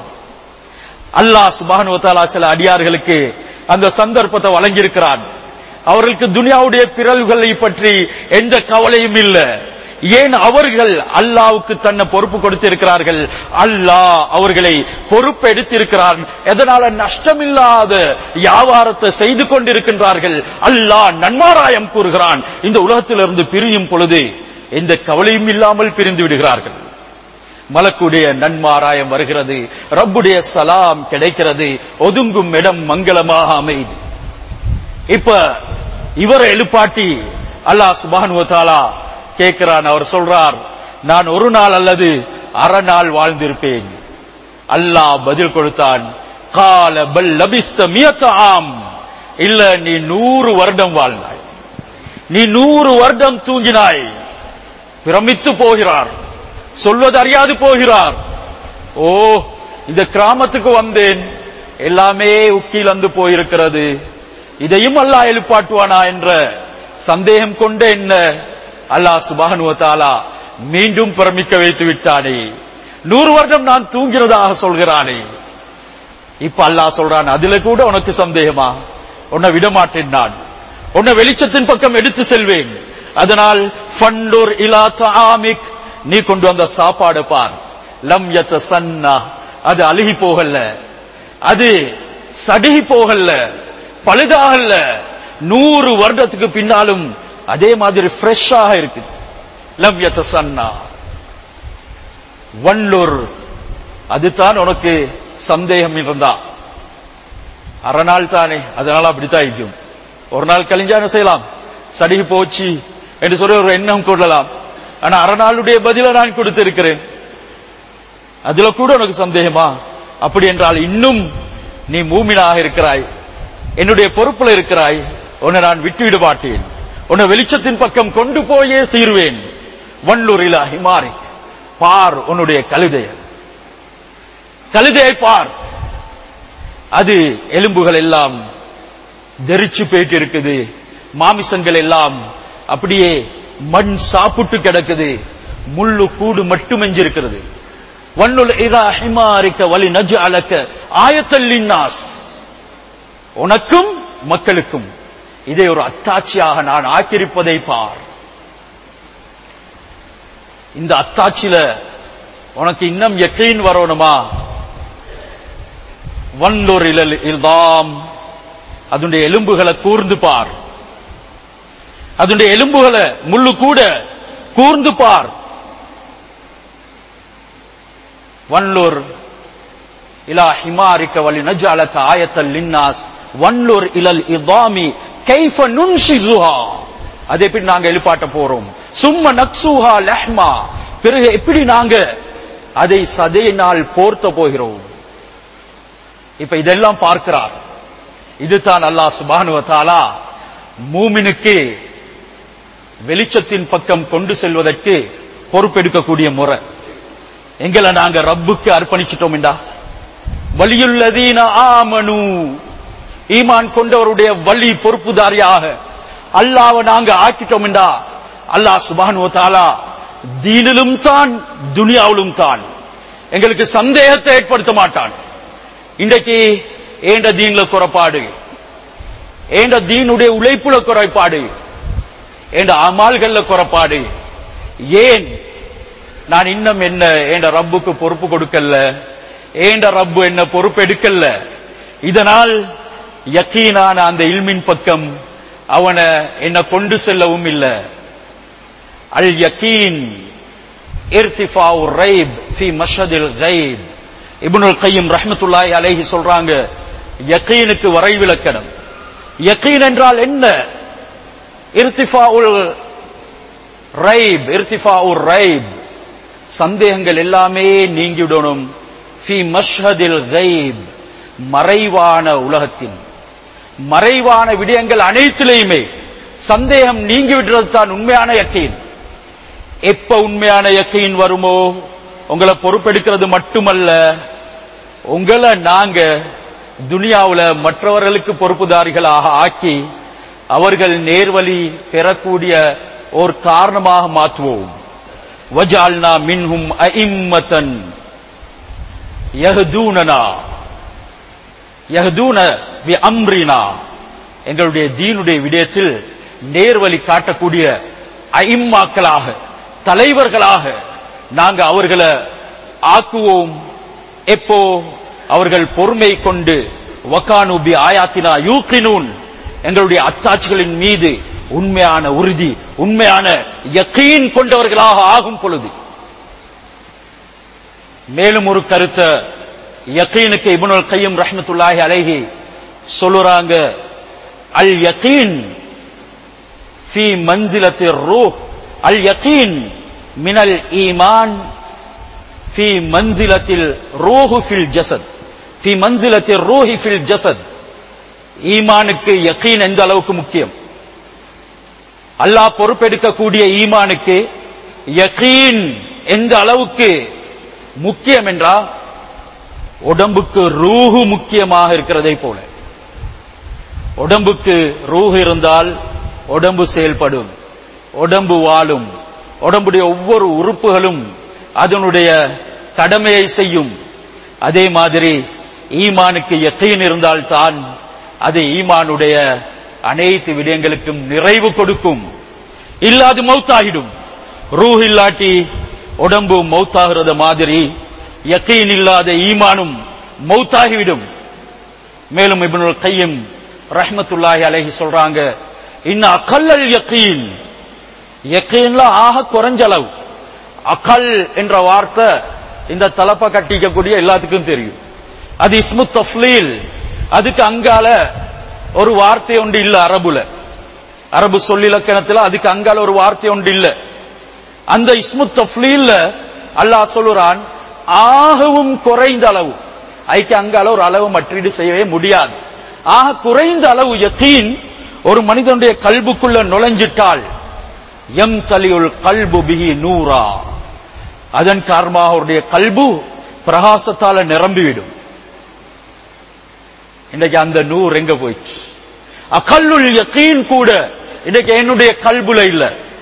அல்லாஹ் சுபானுவ தாலா சில அடியார்களுக்கு அந்த சந்தர்ப்பத்தை வழங்கியிருக்கிறான் அவர்களுக்கு துனியாவுடைய பிறல்களை பற்றி எந்த கவலையும் இல்லை ஏன் அவர்கள் அல்லாவுக்கு தன்னை பொறுப்பு கொடுத்திருக்கிறார்கள் அல்லாஹ் அவர்களை பொறுப்பு எடுத்திருக்கிறார் எதனால நஷ்டமில்லாத வியாபாரத்தை செய்து கொண்டிருக்கின்றார்கள் அல்லாஹ் நன்மாராயம் கூறுகிறான் இந்த உலகத்திலிருந்து பிரியும் பொழுது எந்த கவலையும் இல்லாமல் பிரிந்து விடுகிறார்கள் மலக்குடைய நன்மாராயம் வருகிறது ரப்புடைய சலாம் கிடைக்கிறது ஒதுங்கும் இடம் மங்களமாக அமைது இப்ப இவரை எழுப்பாட்டி அல்லாஹ் சுபானுவத்தாலா கேட்கிறான் அவர் சொல்றார் நான் ஒரு நாள் அல்லது அரை நாள் வாழ்ந்திருப்பேன் அல்லாஹ் பதில் கொடுத்தான் கால பல் லபிஸ்த மியத்த ஆம் இல்ல நீ நூறு வருடம் வாழ்ந்தாய் நீ நூறு வருடம் தூங்கினாய் பிரமித்து போகிறார் சொல்வது அறியாது போகிறார் ஓ இந்த கிராமத்துக்கு வந்தேன் எல்லாமே உக்கீழந்து போயிருக்கிறது இதையும் அல்லாஹ் எழுப்பாட்டுவானா என்ற சந்தேகம் கொண்ட என்ன அல்லாஹ் சுபானுவத்தாலா மீண்டும் பிரமிக்க வைத்து விட்டானே நூறு வருடம் நான் தூங்கிறதாக சொல்கிறானே இப்ப அல்லாஹ் சொல்றான் அதுல கூட உனக்கு சந்தேகமா உன்னை விடமாட்டேன் நான் உன்னை வெளிச்சத்தின் பக்கம் எடுத்து செல்வேன் அதனால் ஃபண்டூர் இலா தாமிக் நீ கொண்டு வந்த சாப்பாடு பார் லம் யத்த சன்னா அது அழுகி போகல அது சடுகி போகல பழுதாகல நூறு வருடத்துக்கு பின்னாலும் அதே மாதிரி ஃப்ரெஷ்ஷாக இருக்குது லம் யத்த சன்னா வள்ளூர் அதுதான் உனக்கு சந்தேகம் இருந்தா அரை நாள் தானே அதனால அப்படித்தான் இருக்கும் ஒரு நாள் கழிஞ்சா என்ன செய்யலாம் சடுகி போச்சு என்று சொல்லி ஒரு எண்ணம் கொள்ளலாம் ஆனா அரை நாளுடைய பதில நான் கொடுத்திருக்கிறேன் அதுல கூட உனக்கு சந்தேகமா அப்படி என்றால் இன்னும் நீ மூமினாக இருக்கிறாய் என்னுடைய பொறுப்புல இருக்கிறாய் உன்னை நான் விட்டுவிட மாட்டேன் உன்னை வெளிச்சத்தின் பக்கம் கொண்டு போயே தீர்வேன் வள்ளூரில் ஹிமாரி பார் உன்னுடைய கழுதைய கழுதையை பார் அது எலும்புகள் எல்லாம் தெரிச்சு போயிட்டு இருக்குது மாமிசங்கள் எல்லாம் அப்படியே மண் சாப்பிட்டு கிடக்குது முள்ளு கூடு மட்டும் எஞ்சிருக்கிறது வன்னுல் இதா ஹிமாரிக்க வலி நஜு அலக்க ஆயத்தல்லின்னாஸ் உனக்கும் மக்களுக்கும் இதை ஒரு அத்தாட்சியாக நான் ஆக்கியிருப்பதை பார் இந்த அத்தாட்சியில உனக்கு இன்னும் எக்கையின் வரணுமா வல்லொர் இழல் இல்தாம் அதனுடைய எலும்புகளை கூர்ந்து பார் அதனுடைய எலும்புகளை முள்ளு கூட கூர்ந்து பார் வன்லூர் இலா ஹிமாரிக்க வலி நஜாலக ஆயத்தல் லின்னாஸ் வன்லூர் இலல் இதாமி கைஃப நுன்ஷிசுஹா அதை எப்படி நாங்க எழுப்பாட்ட போறோம் சும்ம நக்சுஹா லஹ்மா பிறகு எப்படி நாங்க அதை சதையினால் போர்த்த போகிறோம் இப்ப இதெல்லாம் பார்க்கிறார் இதுதான் அல்லாஹ் சுபானுவ தாலா மூமினுக்கு வெளிச்சத்தின் பக்கம் கொண்டு செல்வதற்கு பொறுப்பெடுக்கக்கூடிய முறை எங்களை நாங்க ரப்புக்கு அர்ப்பணிச்சிட்டோம்டா வலியுள்ளதீன ஆமனு ஈமான் கொண்டவருடைய வழி பொறுப்புதாரியாக அல்லாவை நாங்க ஆக்கிட்டோம்டா அல்லாஹ் சுபானுவ தாலா தீனிலும் தான் துனியாவிலும் தான் எங்களுக்கு சந்தேகத்தை ஏற்படுத்த மாட்டான் இன்றைக்கு ஏண்ட தீன்ல குறைபாடு ஏண்ட தீனுடைய உழைப்புல குறைபாடு ஏண்ட அமால்கள்ல குறைபாடு ஏன் நான் இன்னும் என்ன ஏண்ட ரப்புக்கு பொறுப்பு கொடுக்கல ஏண்ட ரப்பு என்ன பொறுப்பு எடுக்கல இதனால் யக்கீனான அந்த இல்மின் பக்கம் அவனை என்ன கொண்டு செல்லவும் இல்லை அல் யக்கீன் இர்திஃபாவு ரைப் ஃபி மஷதில் கைப் இப்னுல் கையும் ரஹ்மத்துல்லாஹி அலைஹி சொல்றாங்க யக்கீனுக்கு வரைவிலக்கணம் யக்கீன் என்றால் என்ன இர்திஃபாவுல் ரைப் இர்திஃபாவுல் ரைப் சந்தேகங்கள் எல்லாமே நீங்கிவிடணும் ஃபி மஷ்ஹதில் கைப் மறைவான உலகத்தின் மறைவான விடயங்கள் அனைத்திலையுமே சந்தேகம் நீங்கிவிடுறது தான் உண்மையான யக்கீன் எப்ப உண்மையான யக்கீன் வருமோ உங்களை பொறுப்பெடுக்கிறது மட்டுமல்ல உங்களை நாங்க துனியாவுல மற்றவர்களுக்கு பொறுப்புதாரிகளாக ஆக்கி அவர்கள் நேர்வழி பெறக்கூடிய ஒரு காரணமாக மாற்றுவோம் வஜால்னா மின்ஹும் அஇம்மத்தன் யஹ்தூனனா யஹ்தூன பி அம்ரினா எங்களுடைய தீனுடைய விடயத்தில் நேர்வழி காட்டக்கூடிய ஐம்மாக்களாக தலைவர்களாக நாங்க அவர்களை ஆக்குவோம் எப்போ அவர்கள் பொறுமை கொண்டு வக்கானு பி ஆயாத்தினா யூக்கினூன் எங்களுடைய அத்தாட்சிகளின் மீது உண்மையான உறுதி உண்மையான யக்கீன் கொண்டவர்களாக ஆகும் பொழுது மேலும் ஒரு கருத்தை யக்கீனுக்கு இப்னுல் கையும் ரஹ்மத்துல்லாஹி அலைஹி சொல்லுறாங்க அல் யக்கீன் ஃபி மன்சிலத்தி ரூஹ் அல் யக்கீன் மினல் ஈமான் ஃபி மன்சிலத்தில் ரூஹு ஃபில் ஜசத் ஃபி மன்சிலத்தில் ரூஹி ஃபில் ஜசத் ஈமானுக்கு யக்கீன் எந்த அளவுக்கு முக்கியம் அல்லாஹ் பொறுப்பெடுக்கக்கூடிய ஈமானுக்கு யக்கீன் எந்த அளவுக்கு முக்கியம் என்றா உடம்புக்கு ரூஹு முக்கியமாக இருக்கிறதை போல உடம்புக்கு ரூஹு இருந்தால் உடம்பு செயல்படும் உடம்பு வாழும் உடம்புடைய ஒவ்வொரு உறுப்புகளும் அதனுடைய கடமையை செய்யும் அதே மாதிரி ஈமானுக்கு யக்கீன் இருந்தால்தான் அது ஈமானுடைய அனைத்து விடயங்களுக்கும் நிறைவு கொடுக்கும் இல்லாது மௌத்தாகிடும் ரூஹ் இல்லாட்டி உடம்பு மௌத்தாகிறது மாதிரி யக்கீன் இல்லாத ஈமானும் மௌத்தாகிவிடும் மேலும் இப்னுல் கையும் ரஹ்மத்துல்லாஹி அலைஹி சொல்றாங்க இன்ன அகல்லல் யக்கீன் யக்கீன்ல ஆக குறைஞ்ச அளவு அகல் என்ற வார்த்தை இந்த தலப்ப கட்டிக்கக்கூடிய எல்லாத்துக்கும் தெரியும் அது இஸ்மு தஃப்லீல் அதுக்கு அங்கால ஒரு வார்த்தை ஒன்று இல்ல அரபுல அரபு சொல்லிலக்கணத்துல அதுக்கு அங்கால ஒரு வார்த்தை ஒன்று இல்ல அந்த இஸ்மு தஃப்லீல்ல அல்லாஹ் சொல்லுறான் ஆகவும் குறைந்த அளவு ஐக்கு அங்கால ஒரு அளவு மற்றீடு செய்யவே முடியாது ஆக குறைந்த அளவு யத்தீன் ஒரு மனிதனுடைய கல்புக்குள்ள நுழைஞ்சிட்டால் எம் தலியுள் கல்பு பிஹி நூரா அதன் காரணமாக அவருடைய கல்பு பிரகாசத்தால நிரம்பிவிடும் இன்னைக்கு அந்த நூறு எங்க போயிடுச்சு அகல்லுள் யக்கீன் கூட இன்னைக்கு என்னுடைய கல்புல இல்ல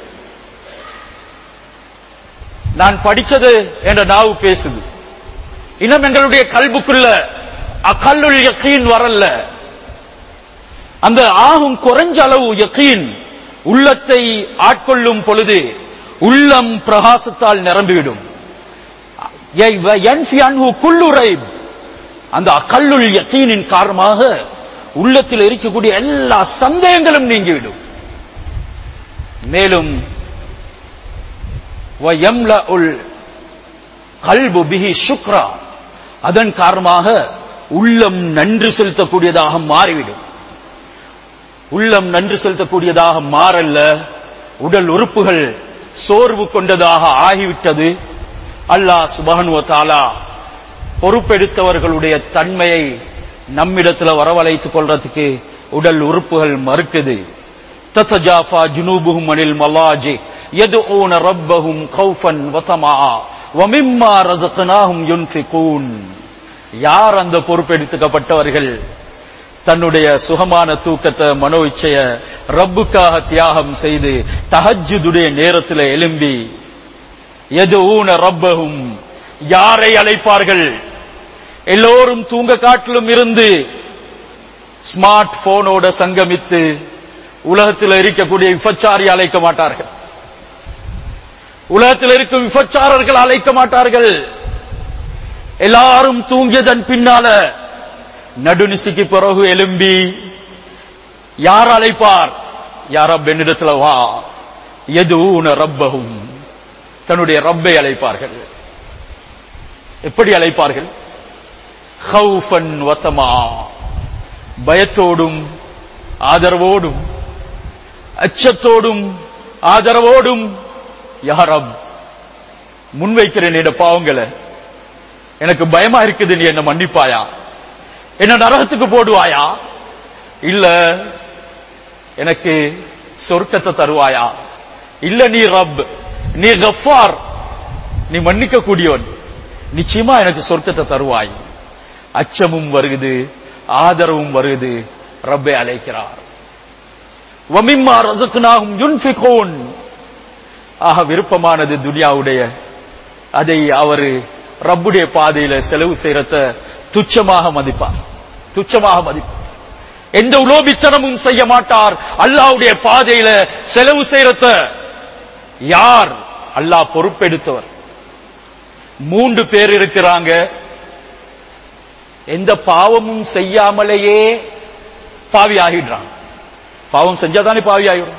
நான் படிச்சது என்ற நாவு பேசுது இன்னும் எங்களுடைய கல்புக்குள்ள அகல்லுள் யக்கீன் வரல அந்த ஆகும் குறைஞ்ச அளவு யக்கீன் உள்ளத்தை ஆட்கொள்ளும் பொழுது உள்ளம் பிரகாசத்தால் நிரம்பிவிடும் குள்ளுரைப் அந்த அகல்லுள் யக்கீனின் காரணமாக உள்ளத்தில் இருக்கக்கூடிய எல்லா சந்தேகங்களும் நீங்கிவிடும் மேலும் கல்பு பிஹி சுக்ரா அதன் காரணமாக உள்ளம் நன்று செலுத்தக்கூடியதாக மாறிவிடும் உள்ளம் நன்று செலுத்தக்கூடியதாக மாறல்ல உடல் உறுப்புகள் சோர்வு கொண்டதாக ஆகிவிட்டது அல்லாஹ் சுபஹனுவ தாலா பொறுப்பெடுத்தவர்களுடைய தன்மையை நம்மிடத்துல வரவழைத்துக் கொள்றதுக்கு உடல் உறுப்புகள் மறுக்குது தத்தஜாஃபா ஜுனூபுஹும் அனில் மல்லாஜி يدعون ربهم خوفا وطمعا ومما رزقناهم ينفقون யார் அந்த பொறுப்பெடுத்துக்கப்பட்டவர்கள் தன்னுடைய சுகமான தூக்கத்தை மனோ இச்சைய ரப்புக்காக தியாகம் செய்து தஹஜுடைய நேரத்தில் எழும்பி எது ஊன ரப்பகும் யாரை அழைப்பார்கள் எல்லோரும் தூங்க காட்டிலும் இருந்து ஸ்மார்ட் போனோட சங்கமித்து உலகத்தில் இருக்கக்கூடிய விபச்சாரி அழைக்க மாட்டார்கள் உலகத்தில் இருக்கும் விபச்சாரர்கள் அழைக்க மாட்டார்கள் எல்லாரும் தூங்கியதன் பின்னால நடுநிசிக்கு பிறகு எலும்பி யார் அழைப்பார் யார் பெண்ணிடத்துல வா எது உன ரப்பகும் தன்னுடைய ரப்பை அழைப்பார்கள் எப்படி அழைப்பார்கள் ஹவுஃபன் வத்தமா பயத்தோடும் ஆதரவோடும் அச்சத்தோடும் ஆதரவோடும் யாரப் முன்வைக்கிறேன் என் பாவங்களை எனக்கு பயமா இருக்குது நீ என்ன மன்னிப்பாயா என்ன நரகத்துக்கு போடுவாயா இல்ல எனக்கு சொர்க்கத்தை தருவாயா இல்ல நீ ரப் நீ கஃபார் நீ மன்னிக்க கூடியவன் நிச்சயமா எனக்கு சொர்க்கத்தை தருவாய் அச்சமும் வருகுது ஆதரவும் வருகுது ரப்பை அழைக்கிறார் வமிம்மா ரசக்குனாகும் யுன்ஃபிகோன் ஆக விருப்பமானது துனியாவுடைய அதை அவரு ரப்புடைய பாதையில செலவு செய்யறத துச்சமாக மதிப்பார் துச்சமாக மதிப்பார் எந்த உலோபித்தனமும் செய்ய மாட்டார் அல்லாவுடைய பாதையில செலவு செய்யறத யார் அல்லாஹ் பொறுப்பெடுத்தவர் மூன்று பேர் இருக்கிறாங்க எந்த பாவமும் செய்யாமலேயே பாவி ஆகிடுறாங்க பாவம் செஞ்சாதானே பாவி ஆகிடும்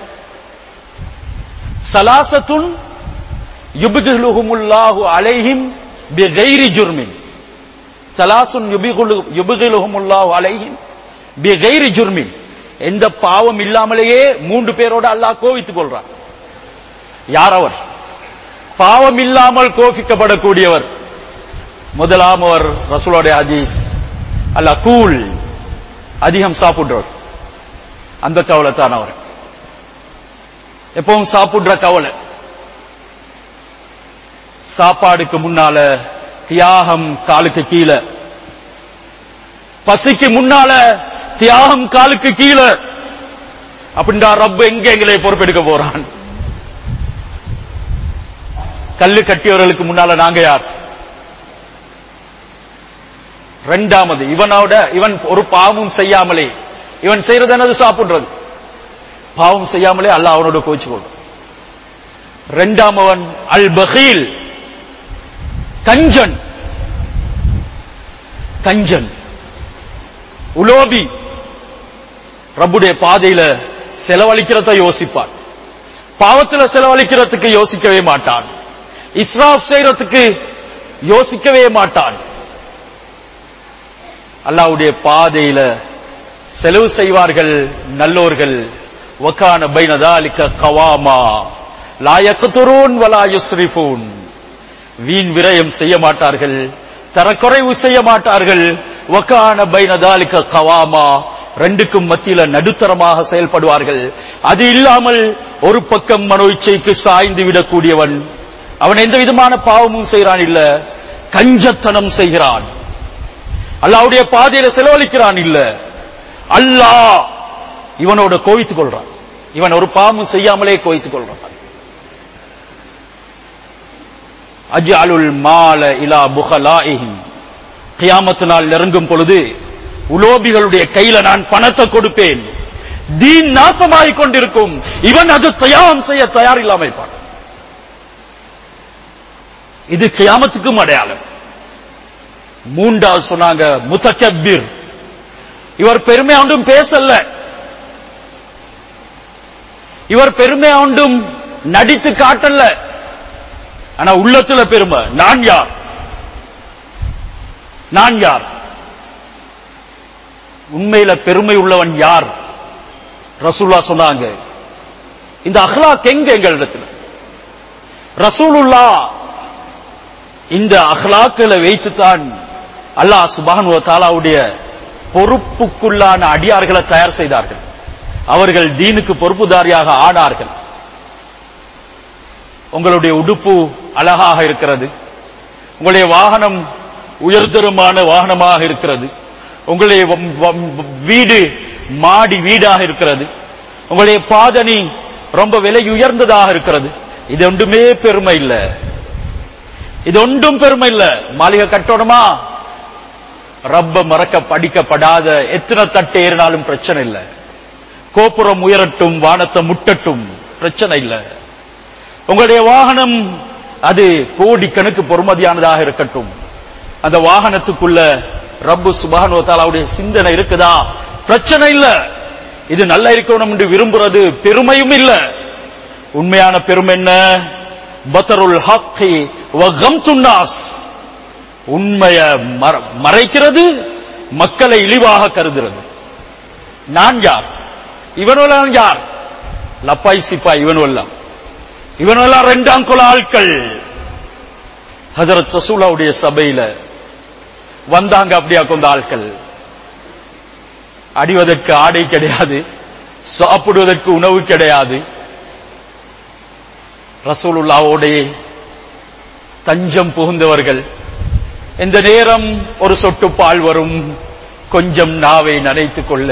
சலாசத்துன் யுபுகுலுஹுமுல்லாஹு அலைஹிம் பிகைரி ஜுர்மின் சலாசுன் யுபுகுலுஹுமுல்லாஹு அலைஹிம் பிகைரி ஜுர்மின் எந்த பாவம் இல்லாமலேயே மூன்று பேரோட அல்லாஹ் கோவித்துக் கொள்றான் யார் அவர் பாவம் இல்லாமல் கோபிக்கப்படக்கூடியவர் முதலாமவர் ரசூலோடைய ஹதீஸ் அல்ல கூல் அதிகம் சாப்பிடுறவர் அந்த கவலை தான் அவர் எப்பவும் சாப்பிடுற கவலை சாப்பாடுக்கு முன்னால தியாகம் காலுக்கு கீழே பசிக்கு முன்னால தியாகம் காலுக்கு கீழே அப்படின்டா ரப்ப எங்க எங்களை பொறுப்பெடுக்க போறான் கல்லு கட்டியவர்களுக்கு முன்னால நாங்க யார் ரெண்டாமது இவனோட இவன் ஒரு பாவமும் செய்யாமலே இவன் செய்யறது என்னது சாப்பிடுறது பாவம் செய்யாமலே அல்லாஹ் அவனோட கோச்சு கொள்ளும் ரெண்டாமவன் அல் பகீல் கஞ்சன் கஞ்சன் உலோபி ரப்புடைய பாதையில செலவழிக்கிறத யோசிப்பான் பாவத்துல செலவழிக்கிறதுக்கு யோசிக்கவே மாட்டான் இஸ்ராப் செய்யறதுக்கு யோசிக்கவே மாட்டான் அல்லாவுடைய பாதையில செலவு செய்வார்கள் நல்லோர்கள் வக்கான பைனதாலிக்க கவாமா லாயக்குதுரூன் வலா யுஸ்ரிஃபூன் வீண் விரயம் செய்ய மாட்டார்கள் தரக்குறைவு செய்ய மாட்டார்கள் வக்கான பைனதாலிக்க கவாமா ரெண்டுக்கும் மத்தியில நடுத்தரமாக செயல்படுவார்கள் அது இல்லாமல் ஒரு பக்கம் மனோ இச்சைக்கு சாய்ந்து விடக்கூடியவன் அவன் எந்த விதமான பாவமும் செய்கிறான் இல்ல கஞ்சத்தனம் செய்கிறான் அல்லாவுடைய பாதையில செலவழிக்கிறான் இல்ல அல்லாஹ் இவனோட கோவித்துக் கொள்றான் இவன் ஒரு பாவமும் செய்யாமலே கோவித்துக் கொள்றான் அஜ்அலுல் மால இலா புகலாஇஹிம் கியாமத்து நாள் நெருங்கும் பொழுது உலோபிகளுடைய கையில நான் பணத்தை கொடுப்பேன் தீன் நாசமாகிக் கொண்டிருக்கும் இவன் அது தயாரம் செய்ய தயார் இல்லாமல் இருப்பான் இது கியாமத்துக்கும் அடையாளம் மூன்றாவது சொன்னாங்க முத்தக்கபீர் இவர் பெருமை ஒன்றும் பேசல இவர் பெருமை ஒன்றும் நடித்து காட்டல ஆனா உள்ளத்துல பெருமை நான் யார் நான் யார் உண்மையில பெருமை உள்ளவன் யார் ரசூல்லா சொன்னாங்க இந்த அஹ்லாக் எங்க எங்களிடத்துல ரசூலுல்லா இந்த அஹ்லாக்களை வைத்துத்தான் அல்லாஹ் சுபான் தாலாவுடைய பொறுப்புக்குள்ளான அடியார்களை தயார் செய்தார்கள் அவர்கள் தீனுக்கு பொறுப்புதாரியாக ஆனார்கள் உங்களுடைய உடுப்பு அழகாக இருக்கிறது உங்களுடைய வாகனம் உயர்தரமான வாகனமாக இருக்கிறது உங்களுடைய வம்- வம்- வீடு மாடி வீடாக இருக்கிறது உங்களுடைய பாதணி ரொம்ப விலை உயர்ந்ததாக இருக்கிறது இது ஒன்றுமே பெருமை இல்ல இது ஒன்றும் பெருமை இல்ல மாளிகை கட்டணுமா ரப்ப மறக்க படிக்கப்படாத எத்தனை தட்டு ஏறினாலும் பிரச்சனை இல்ல கோபுரம் உயரட்டும் வானத்தை முட்டட்டும் பிரச்சனை இல்ல உங்களுடைய வாகனம் அது கோடிக்கணக்கு பொறுமதியானதாக இருக்கட்டும் அந்த வாகனத்துக்குள்ள ரப்பு சுபானோ தாலாவுடைய சிந்தனை இருக்குதா பிரச்சனை இல்ல இது நல்லா இருக்கணும் என்று விரும்புறது பெருமையும் இல்ல உண்மையான பெருமை என்ன பத்தருல் ஹக்கி வகம்துன்னாஸ் உண்மைய மற- மறைக்கிறது மக்களை இழிவாக கருதுறது நான் யார் இவனெல்லாம் யார் லப்பாய் சிப்பாய் இவனெல்லாம் இவனெல்லாம் ரெண்டாம் குல ஆட்கள் ஹசரத் ரசூலாவுடைய சபையில வந்தாங்க அப்படியா கொண்ட ஆட்கள் அடிவதற்கு ஆடை கிடையாது சாப்பிடுவதற்கு உணவு கிடையாது ரசூலுல்லாவோட தஞ்சம் புகுந்தவர்கள் இந்த நேரம் ஒரு சொட்டு பால் வரும் கொஞ்சம் நாவை நனைத்துக் கொள்ள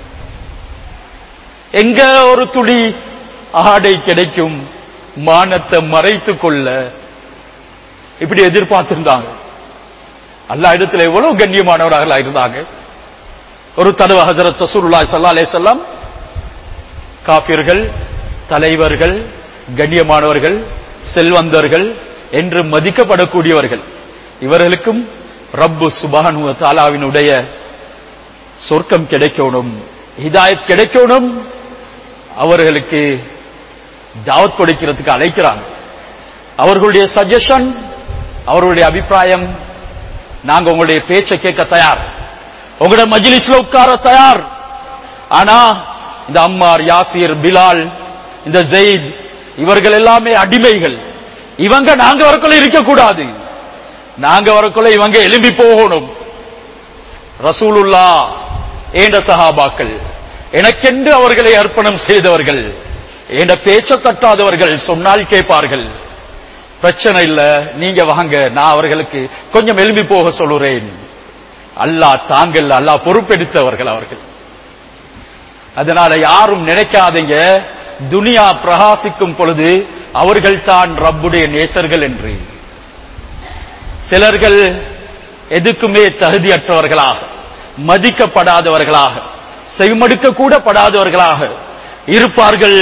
எங்க ஒரு துளி ஆடை கிடைக்கும் மானத்தை மறைத்துக் கொள்ள இப்படி எதிர்பார்த்திருந்தாங்க அல்லா இடத்துல எவ்வளவு கண்ணியமானவர்களா இருந்தாங்க ஒரு தடவை ஹசரத் ரசூலுல்லாஹி ஸல்லல்லாஹு அலைஹி வஸல்லம் காஃபிர்கள் தலைவர்கள் கண்ணியமானவர்கள் செல்வந்தர்கள் என்று மதிக்கப்படக்கூடியவர்கள் இவர்களுக்கும் ரப்பு சுபானு தாலாவினுடைய சொர்க்கம் கிடைக்கணும் ஹிதாயத் கிடைக்கணும் அவர்களுக்கு தாவத் கொடுக்கிறதுக்கு அழைக்கிறாங்க அவர்களுடைய சஜஷன் அவர்களுடைய அபிப்பிராயம் நாங்க உங்களுடைய பேச்சை கேட்க தயார் உங்களுடைய மஜ்லிஸ்ல உட்கார தயார் ஆனா இந்த அம்மார் யாசிர் பிலால் இந்த ஜெயித் இவர்கள் எல்லாமே அடிமைகள் இவங்க நாங்க வரக்குள்ள இருக்கக்கூடாது நாங்க வரக்குள்ள இவங்க எலும்பி போகணும் ரசூலுல்லா ஏண்ட சஹாபாக்கள் எனக்கென்று அவர்களை அர்ப்பணம் செய்தவர்கள் ஏண்ட பேச்ச தட்டாதவர்கள் சொன்னால் கேட்பார்கள் பிரச்சனை இல்ல நீங்க வாங்க நான் அவர்களுக்கு கொஞ்சம் எலும்பி போக சொல்லுறேன் அல்லாஹ் தாங்கள் அல்லாஹ் பொறுப்பெடுத்தவர்கள் அவர்கள் அதனால யாரும் நினைக்காதீங்க துனியா பிரகாசிக்கும் பொழுது அவர்கள் தான் ரப்புடைய நேசர்கள் என்று சிலர்கள் எதுக்குமே தகுதியற்றவர்களாக மதிக்கப்படாதவர்களாக செவிமடுக்க கூட படாதவர்களாக இருப்பார்கள்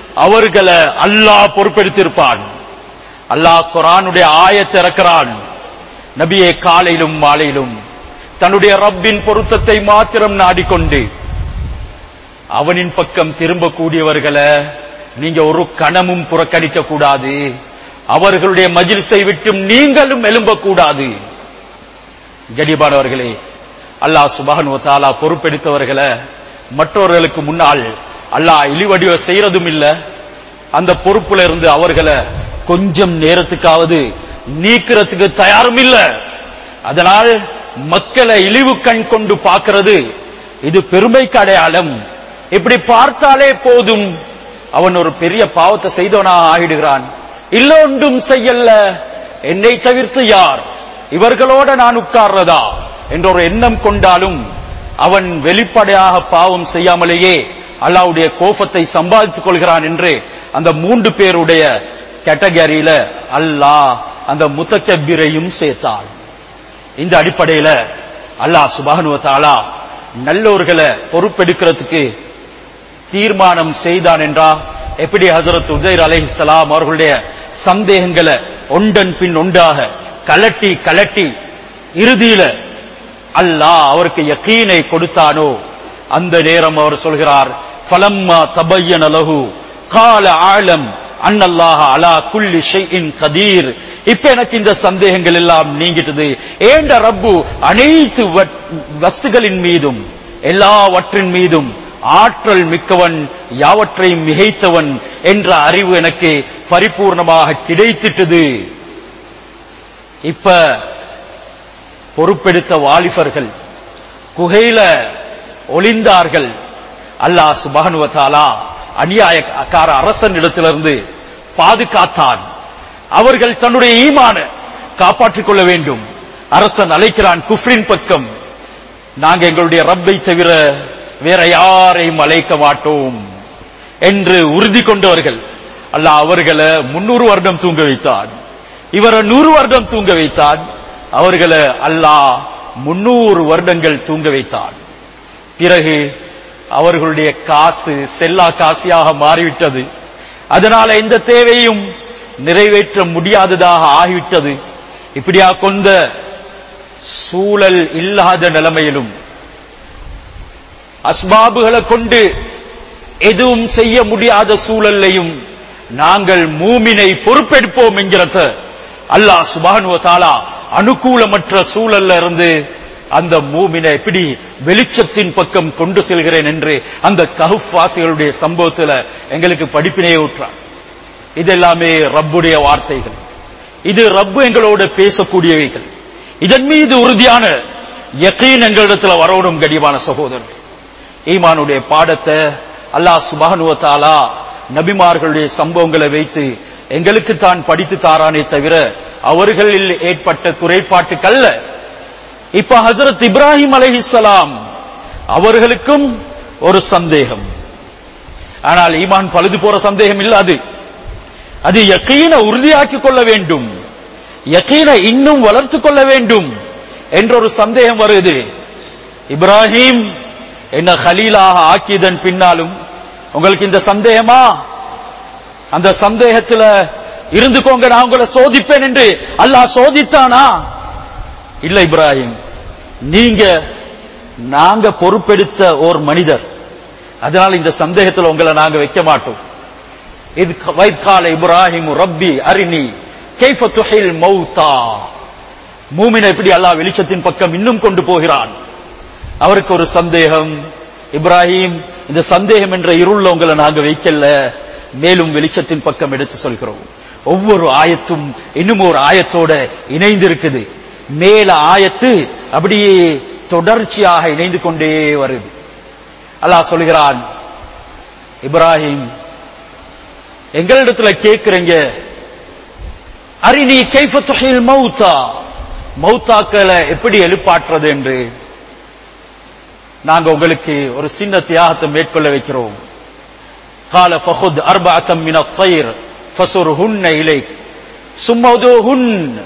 அவர்களை அல்லாஹ் பொறுப்பெடுத்திருப்பான் அல்லாஹ் குரானுடைய ஆயத்தை இறக்கிறான் நபியே காலையிலும் மாலையிலும் தன்னுடைய ரப்பின் பொருத்தத்தை மாத்திரம் நாடிக்கொண்டு அவனின் பக்கம் திரும்பக்கூடியவர்களை நீங்க ஒரு கணமும் புறக்கணிக்க கூடாது அவர்களுடைய மஜிலிஸை விட்டும் நீங்களும் எழும்பக்கூடாது கடிபானவர்களே அல்லாஹ் சுபஹன் தாலா பொறுப்பெடுத்தவர்களை மற்றவர்களுக்கு முன்னால் அல்லாஹ் இழிவடிவ செய்யறதும் இல்ல அந்த பொறுப்புல இருந்து அவர்களை கொஞ்சம் நேரத்துக்காவது நீக்கிறதுக்கு தயாரும் இல்ல அதனால் மக்களை இழிவு கண் கொண்டு பார்க்கிறது இது பெருமைக்கு அடையாளம் இப்படி பார்த்தாலே போதும் அவன் ஒரு பெரிய பாவத்தை செய்தவனாக ஆகிடுகிறான் இல்ல ஒன்றும் செய்யல என்னை தவிர்த்து யார் இவர்களோட நான் உட்கார்றதா என்ற ஒரு எண்ணம் கொண்டாலும் அவன் வெளிப்படையாக பாவம் செய்யாமலேயே அல்லாவுடைய கோபத்தை சம்பாதித்துக் கொள்கிறான் என்று அந்த மூன்று பேருடைய கேட்டகரியில அல்லாஹ் அந்த முத்தக்கபிரையும் சேர்த்தான் இந்த அடிப்படையில அல்லாஹ் சுபானுவத்தாலா நல்லோர்களை பொறுப்பெடுக்கிறதுக்கு தீர்மானம் செய்தான் என்றா எப்படி ஹசரத் உசைர் அலைஹிஸ்ஸலாம் அவர்களுடைய சந்தேகங்களை ஒன்றன் பின் ஒன்றாக கலட்டி கலட்டி இறுதியில அல்லாஹ் அவருக்கு யக்கீனை கொடுத்தானோ அந்த நேரம் அவர் சொல்கிறார் ஃபலம்மா தபையன லஹு கால ஆலம் அன்னல்லாஹ அலா குல்லி ஷைஇன் கதீர் இப்ப எனக்கு இந்த சந்தேகங்கள் எல்லாம் நீங்கிட்டது ஏண்ட ரப்பு அனைத்து வட்- வஸ்துகளின் மீதும் எல்லாவற்றின் மீதும் ஆற்றல் மிக்கவன் யாவற்றையும் மிகைத்தவன் என்ற அறிவு எனக்கு பரிபூர்ணமாக கிடைத்திட்டது இப்ப பொறுப்பெடுத்த வாலிபர்கள் குகையில ஒளிந்தார்கள் அல்லாஹ் சுபஹனுவத்தாலா அநியாயக்கார அரசன் இடத்திலிருந்து பாதுகாத்தான் அவர்கள் தன்னுடைய ஈமான காப்பாற்றிக் கொள்ள வேண்டும் அரசன் அழைக்கிறான் குஃப்ரின் பக்கம் நாங்க எங்களுடைய ரப்பை தவிர வேற யாரையும் அழைக்க மாட்டோம் என்று உறுதி கொண்டவர்கள் அல்லாஹ் அவர்களை முன்னூறு வருடம் தூங்க வைத்தான் இவரை நூறு வருடம் தூங்க வைத்தான் அவர்களை அல்லாஹ் முன்னூறு வருடங்கள் தூங்க வைத்தான் பிறகு அவர்களுடைய காசு செல்லா காசியாக மாறிவிட்டது அதனால எந்த தேவையும் நிறைவேற்ற முடியாததாக ஆகிவிட்டது இப்படியா கொண்ட சூழல் இல்லாத நிலைமையிலும் அஸ்பாபுகளை கொண்டு எதுவும் செய்ய முடியாத சூழல்லையும் நாங்கள் மூமினை பொறுப்பெடுப்போம் என்கிறத அல்லாஹ் சுபானுவ தாலா அனுகூலமற்ற சூழல்ல இருந்து அந்த மூமினை எப்படி வெளிச்சத்தின் பக்கம் கொண்டு செல்கிறேன் என்று அந்த கஹுப் வாசிகளுடைய சம்பவத்துல எங்களுக்கு படிப்பினையே ஊற்றான் இதெல்லாமே ரப்புடைய வார்த்தைகள் இது ரப்பு எங்களோட பேசக்கூடியவைகள் இதன் மீது உறுதியான யக்கீன் எங்களிடத்துல வரணும் கடிவான சகோதரர் ஈமானுடைய பாடத்தை அல்லாஹ் சுபானுவத்தாலா நபிமார்களுடைய சம்பவங்களை வைத்து எங்களுக்கு தான் படித்து தாரானே தவிர அவர்களில் ஏற்பட்ட குறைபாட்டுக்கல்ல இப்ப ஹசரத் இப்ராஹிம் அலைஹிஸ்ஸலாம் அவர்களுக்கும் ஒரு சந்தேகம் ஆனால் ஈமான் பழுது போற சந்தேகம் இல்ல அது அது யக்கீன உறுதியாக்கிக் கொள்ள வேண்டும் யக்கீனை இன்னும் வளர்த்துக் கொள்ள வேண்டும் என்ற ஒரு சந்தேகம் வருது இப்ராஹிம் என்ன ஹலீலாக ஆக்கியதன் பின்னாலும் உங்களுக்கு இந்த சந்தேகமா அந்த சந்தேகத்துல இருந்துக்கோங்க நான் உங்களை சோதிப்பேன் என்று அல்லாஹ் சோதித்தானா இல்ல இப்ராஹிம் நீங்க நாங்க பொறுப்பெடுத்த ஓர் மனிதர் அதனால இந்த சந்தேகத்துல உங்களை நாங்க வைக்க மாட்டோம் இது வைக்கால இப்ராஹிம் ரப்பி அரிணி கைஃப துஹில் மௌதா மூமினை எப்படி அல்லாஹ் வெளிச்சத்தின் பக்கம் இன்னும் கொண்டு போகிறான் அவருக்கு ஒரு சந்தேகம் இப்ராஹிம் இந்த சந்தேகம் என்ற இருள்ல உங்களை நாங்க வைக்கல மேலும் வெளிச்சத்தின் பக்கம் எடுத்து சொல்கிறோம் ஒவ்வொரு ஆயத்தும் இன்னும் ஒரு ஆயத்தோட இணைந்து இருக்குது மேல ஆயத்து அப்படியே தொடர்ச்சியாக இணைந்து கொண்டே வருது அல்லாஹ் சொல்கிறான் இப்ராஹிம் எங்களிடத்துல கேட்கிறீங்க அரிணி கைஃப துஹில் மௌத்தா மௌத்தாக்களை எப்படி எழுப்பாற்றுறது என்று நாங்க உங்களுக்கு ஒரு சின்ன தியாகத்தை மேற்கொள்ள வைக்கிறோம் قال فخذ أربعة من الطير فصرهن إليك ثم ادعوهن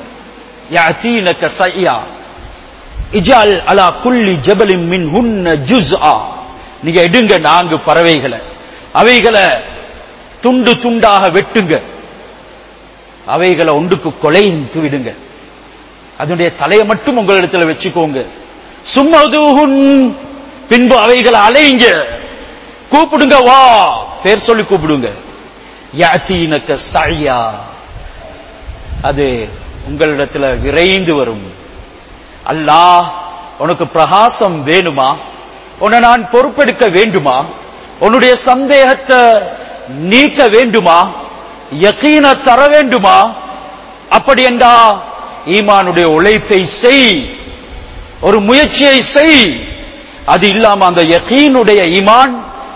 يأتينك سعيا اجعل على كل جبل منهن جزءا நீங்க எடுங்க நான்கு பறவைகளை அவைகளை துண்டு துண்டாக வெட்டுங்க அவைகளை ஒன்றுக்கு கொலைந்து விடுங்க அதனுடைய தலையை மட்டும் உங்களிடத்துல வச்சுக்கோங்க சும்மதுஹுன் பின்பு அவைகளை அலைங்க கூப்பிடுங்க வா பேர் சொல்லி கூப்பிடுங்க யாத்தீனக்க சாயா அது உங்களிடத்துல விரைந்து வரும் அல்லாஹ் உனக்கு பிரகாசம் வேணுமா உன்னை நான் பொறுப்பெடுக்க வேண்டுமா உன்னுடைய சந்தேகத்தை நீக்க வேண்டுமா யக்கீன தர வேண்டுமா அப்படி என்றா ஈமானுடைய உழைப்பை செய் ஒரு முயற்சியை செய் அது இல்லாம அந்த யக்கீனுடைய ஈமான்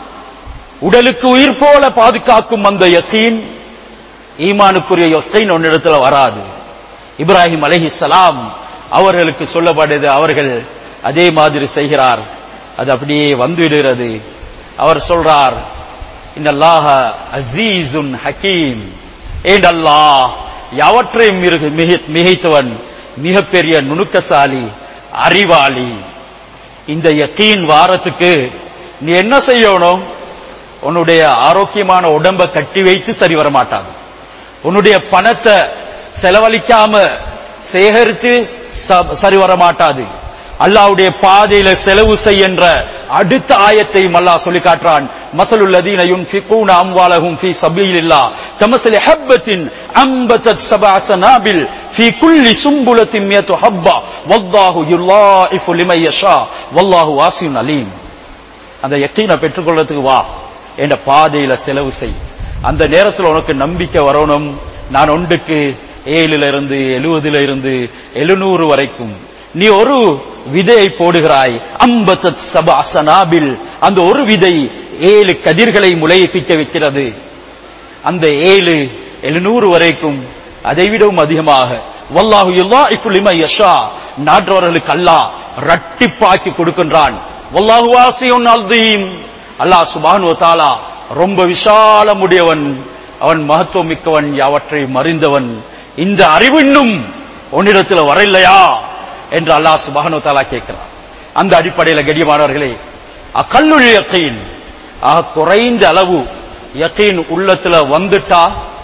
உடலுக்கு உயிர் போல பாதுகாக்கும் அந்த யக்கீன் ஈமானுக்குரிய யக்கீன் உன்னிடத்துல வராது இப்ராஹிம் அலைஹிஸ்ஸலாம் அவர்களுக்கு சொல்லப்படுது அவர்கள் அதே மாதிரி செய்கிறார் அது அப்படியே வந்துவிடுகிறது அவர் சொல்றார் இன்னல்லாஹ அசீசுன் ஹக்கீம் ஏன் அல்லாஹ் யாவற்றையும் மிருக- மிக- மிகைத்தவன் மிகப்பெரிய நுணுக்கசாலி அறிவாளி இந்த யக்கீன் வாரத்துக்கு நீ என்ன செய்யணும் உன்னுடைய ஆரோக்கியமான உடம்ப கட்டி வைத்து சரி வர மாட்டாது உன்னுடைய பணத்தை செலவழிக்காம சேகரித்து ச- சரி வர மாட்டாது அல்லாஹ்வுடைய பாதையில செலவு செய்கின்ற அடுத்த ஆயத்தையும் அல்லாஹ் சொல்லி காட்டுறான் மசலுல் லதீன யுன்ஃபிகூன அம்வாலஹும் ஃபீ சபீலில்லாஹ் கமஸலி ஹப்பத்தின் அம்பதத் சபஅ சனாபில் ஃபீ குல்லி சும்புலத்தின் மியத்து ஹப்பா வல்லாஹு யுல்லாஇஃபு லிமன் யஷா வல்லாஹு வாசியுன் அலீம் அந்த யக்கீனை பெற்றுக்கொள்றதுக்கு வா என்ற பாதையில செலவு செய் அந்த நேரத்தில் உனக்கு நம்பிக்கை வரணும் நான் ஒன்றுக்கு ஏழுல இருந்து எழுவதுல இருந்து எழுநூறு வரைக்கும் நீ ஒரு விதையை போடுகிறாய் அம்பத்தத் சப அசனாபில் அந்த ஒரு விதை ஏழு கதிர்களை முளைப்பிக்க வைக்கிறது அந்த ஏழு எழுநூறு வரைக்கும் அதை விடவும் அதிகமாக வல்லாஹு யுல்லாஹிஃபு லிமன் யஷா நாட்டவர்களுக்கு அல்லாஹ் ரட்டிப்பாக்கி கொடுக்கின்றான் வல்லாஹு வாசியுன் அல்தீம் அல்லாஹ் சுப்ஹானஹு வ தஆலா ரொம்ப விஷாலமுடையவன் அவன் மகத்துவம் மிக்கவன் யாவற்றையும் அறிந்தவன் இந்த அறிவு இன்னும் உன்னிடத்தில் வரலையா என்று அல்லாஹ் சுப்ஹானஹு வ தஆலா கேட்கிறான் அந்த அடிப்படையில் கடியமானவர்களே அகல்லுல் யக்கீன் ஆக குறைந்த அளவு யக்கீன் உள்ளத்துல வந்துட்டா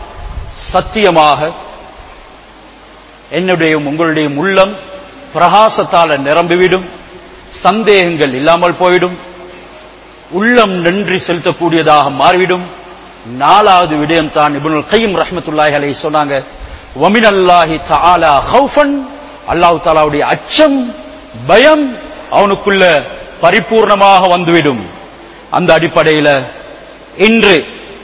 சத்தியமாக என்னுடைய உங்களுடைய உள்ளம் பிரகாசத்தால நிரம்பிவிடும் சந்தேகங்கள் இல்லாமல் போய்விடும் உள்ளம் நன்றி செலுத்தக்கூடியதாக மாறிவிடும் நாலாவது விடயம் தான் இப்னுல் கையும் ரஹ்மத்துல்லாஹி அலைஹி சொன்னாங்க வமினல்லாஹி தஆலா ஹௌஃபன் அல்லாஹ் தஆலாவுடைய அச்சம் பயம் அவனுக்குள்ள பரிபூர்ணமாக வந்துவிடும் அந்த அடிப்படையில இன்று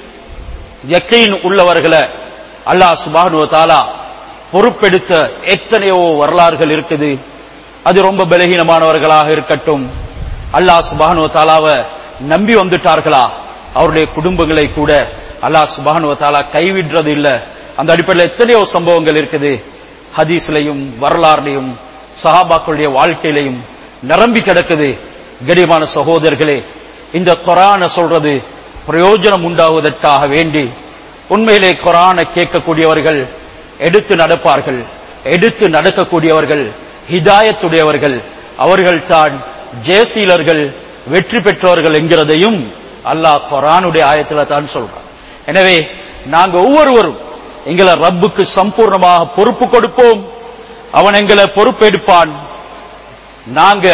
யக்கீன் உள்ளவர்களை அல்லாஹ் சுப்ஹானஹு வ தஆலா பொறுப்பெடுத்த எத்தனையோ வரலாறுகள் இருக்குது அது ரொம்ப பலகீனமானவர்களாக இருக்கட்டும் அல்லாஹ் சுப்ஹானஹு வ தஆலாவை நம்பி வந்துட்டார்களா அவருடைய குடும்பங்களை கூட அல்லாஹ் சுப்ஹானஹு வ தஆலா கைவிடுறது இல்ல அந்த அடிப்படையில் எத்தனையோ சம்பவங்கள் இருக்குது ஹதீஸ்லையும் வரலாறுலையும் சஹாபாக்களுடைய வாழ்க்கையிலையும் நிரம்பி கிடக்குது கடிமான சகோதரர்களே இந்த குரானை சொல்றது பிரயோஜனம் உண்டாவதற்காக வேண்டி உண்மையிலே குரானை கேட்கக்கூடியவர்கள் எடுத்து நடப்பார்கள் எடுத்து நடக்கக்கூடியவர்கள் ஹிதாயத்துடையவர்கள் அவர்கள் தான் ஜெயசீலர்கள் வெற்றி பெற்றவர்கள் என்கிறதையும் அல்லாஹ் குரானுடைய ஆயத்துல தான் சொல்றான் எனவே நாங்க ஒவ்வொருவரும் எங்களை ரப்புக்கு சம்பூர்ணமாக பொறுப்பு கொடுப்போம் அவன் எங்களை பொறுப்பெடுப்பான் நாங்க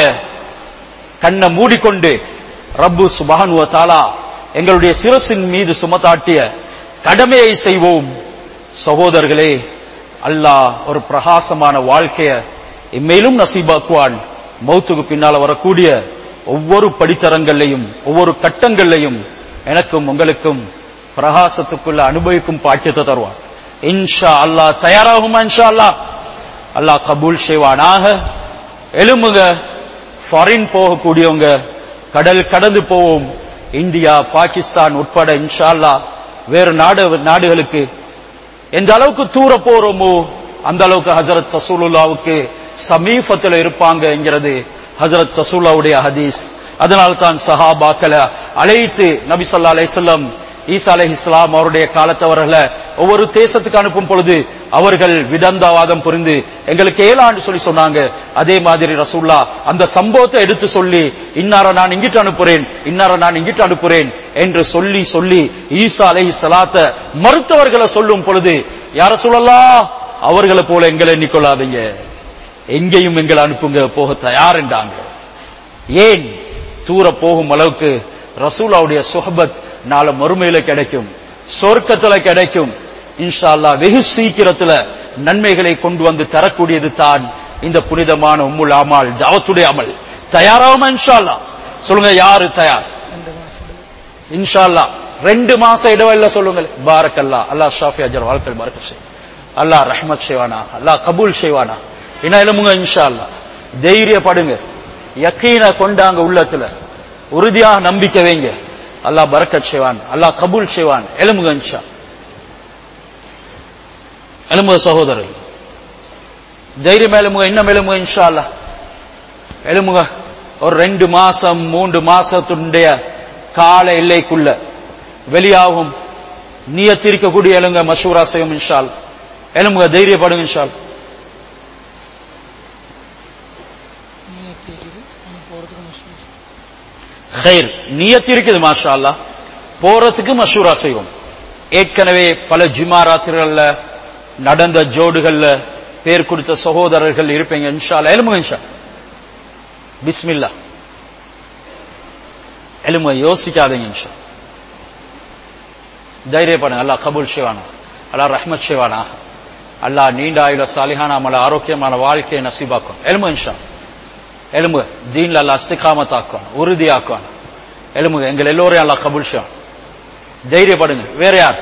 கண்ணை மூடிக்கொண்டு ரப்பு சுபஹானுவ தாலா எங்களுடைய சிரசின் மீது சுமத்தாட்டிய கடமையை செய்வோம் சகோதரர்களே அல்லாஹ் ஒரு பிரகாசமான வாழ்க்கைய இம்மேலும் நசீபாக்குவான் மௌத்துக்கு பின்னால வரக்கூடிய ஒவ்வொரு படித்தரங்கள்லையும் ஒவ்வொரு கட்டங்கள்லையும் எனக்கும் உங்களுக்கும் பிரகாசத்துக்குள்ள அனுபவிக்கும் பாக்கியத்தை தருவான் இன்ஷா அல்லாஹ் தயாராகுமா இன்ஷா அல்லாஹ் அல்லாஹ் கபூல் செய்வானாக எலும்புங்க ஃபாரின் போகக்கூடியவங்க கடல் கடந்து போவோம் இந்தியா பாகிஸ்தான் உட்பட இன்ஷா அல்லாஹ் வேறு நாடு நாடுகளுக்கு எந்த அளவுக்கு தூர போறோமோ அந்த அளவுக்கு ஹசரத் ரசூலுல்லாவுக்கு சமீபத்தில் இருப்பாங்கங்கிறது ஹசரத் ரசூல்லாவுடைய ஹதீஸ் அதனால தான் சஹாபாக்களை அழைத்து நபி ஸல்லல்லாஹு அலைஹி வஸல்லம் ஈசா அலைஹி இஸ்லாம் அவருடைய காலத்தவர்களை ஒவ்வொரு தேசத்துக்கு அனுப்பும் பொழுது அவர்கள் விடந்தாவாதம் புரிந்து எங்களுக்கு ஏழாண்டு சொல்லி சொன்னாங்க அதே மாதிரி ரசூல்லா அந்த சம்பவத்தை எடுத்து சொல்லி இன்னார நான் இங்கிட்டு அனுப்புறேன் இன்னார நான் இங்கிட்டு அனுப்புறேன் என்று சொல்லி சொல்லி ஈசா அலைஹி ஸலாத்த மறுத்தவர்களை சொல்லும் பொழுது யார சொல்லலா அவர்களை போல எங்களை எண்ணிக்கொள்ளாதீங்க எங்கேயும் எங்களை அனுப்புங்க போக தயாருண்டாங்க ஏன் தூர போகும் அளவுக்கு ரசூலாவுடைய சுஹபத் நாளை மறுமையில கிடைக்கும் சொர்க்கத்துல கிடைக்கும் இன்ஷா அல்லாஹ் வெகு சீக்கிரத்துல நன்மைகளை கொண்டு வந்து தரக்கூடியது தான் இந்த புனிதமான உம்முல் அமால் ஜாவத்துடைய அமல் தயாராகுமா இன்ஷா அல்லாஹ் சொல்லுங்க யாரு தயார் இன்ஷா அல்லாஹ் ரெண்டு மாசம் இடைவெளியில சொல்லுங்க பாரக்கல்லா அல்லாஹ் ஷாஃபி அஜர் வாழ்க்கை பரக்க செய் அல்லாஹ் ரஹ்மத் செய்வானா அல்லாஹ் கபூல் செய்வானா என்ன எழுமுங்க இன்ஷா அல்லாஹ் தைரியப்படுங்க யக்கீன கொண்டாங்க உள்ளத்துல உறுதியாக நம்பிக்கை வைங்க அல்லாஹ் பரக்கத் செய்வான் அல்லாஹ் கபூல் செய்வான் எழுமுங்க இன்ஷா எழுமுக சகோதரர் தைரியம் எழுமுக இன்னும் எழுமுக இன்ஷா அல்லாஹ் எழுமுக ஒரு ரெண்டு மாசம் மூன்று மாசத்துடைய கால எல்லைக்குள்ள வெளியாகும் நியத்திருக்கக்கூடிய எழுங்க மஷூரா செய்யும் இன்ஷால் எழுமுக தைரியப்படுங்க இன்ஷால் ஹைர் நியத் இருக்குது மாஷா அல்லாஹ் போறதுக்கு மஷூரா செய்வோம் ஏற்கனவே பல ஜிமாராத்திரிகள்ல நடந்த ஜோடுகள்ல பேர் கொடுத்த சகோதரர்கள் இருப்பீங்க இன்ஷா அல்லாஹ் எழுமுக இன்ஷா பிஸ்மில்லா எழுமுக யோசிக்காதீங்க இன்ஷா தைரியப்படுங்க அல்லாஹ் கபூல் செய்வானா அல்லாஹ் ரஹ்மத் செய்வானா அல்லாஹ் நீண்ட ஆயுள சாலிஹான அமல ஆரோக்கியமான வாழ்க்கையை நசீபாக்கும் எழுமு இன்ஷா எலும்பு தீன்ல அல்லாஹ் இஸ்திகாமத் ஆக்குவான் உறுதி ஆக்குவான் எலும்புங்க எங்கள் எல்லோரையும் அல்லாஹ் கபூல் செய்வான் தைரியப்படுங்க வேற யார்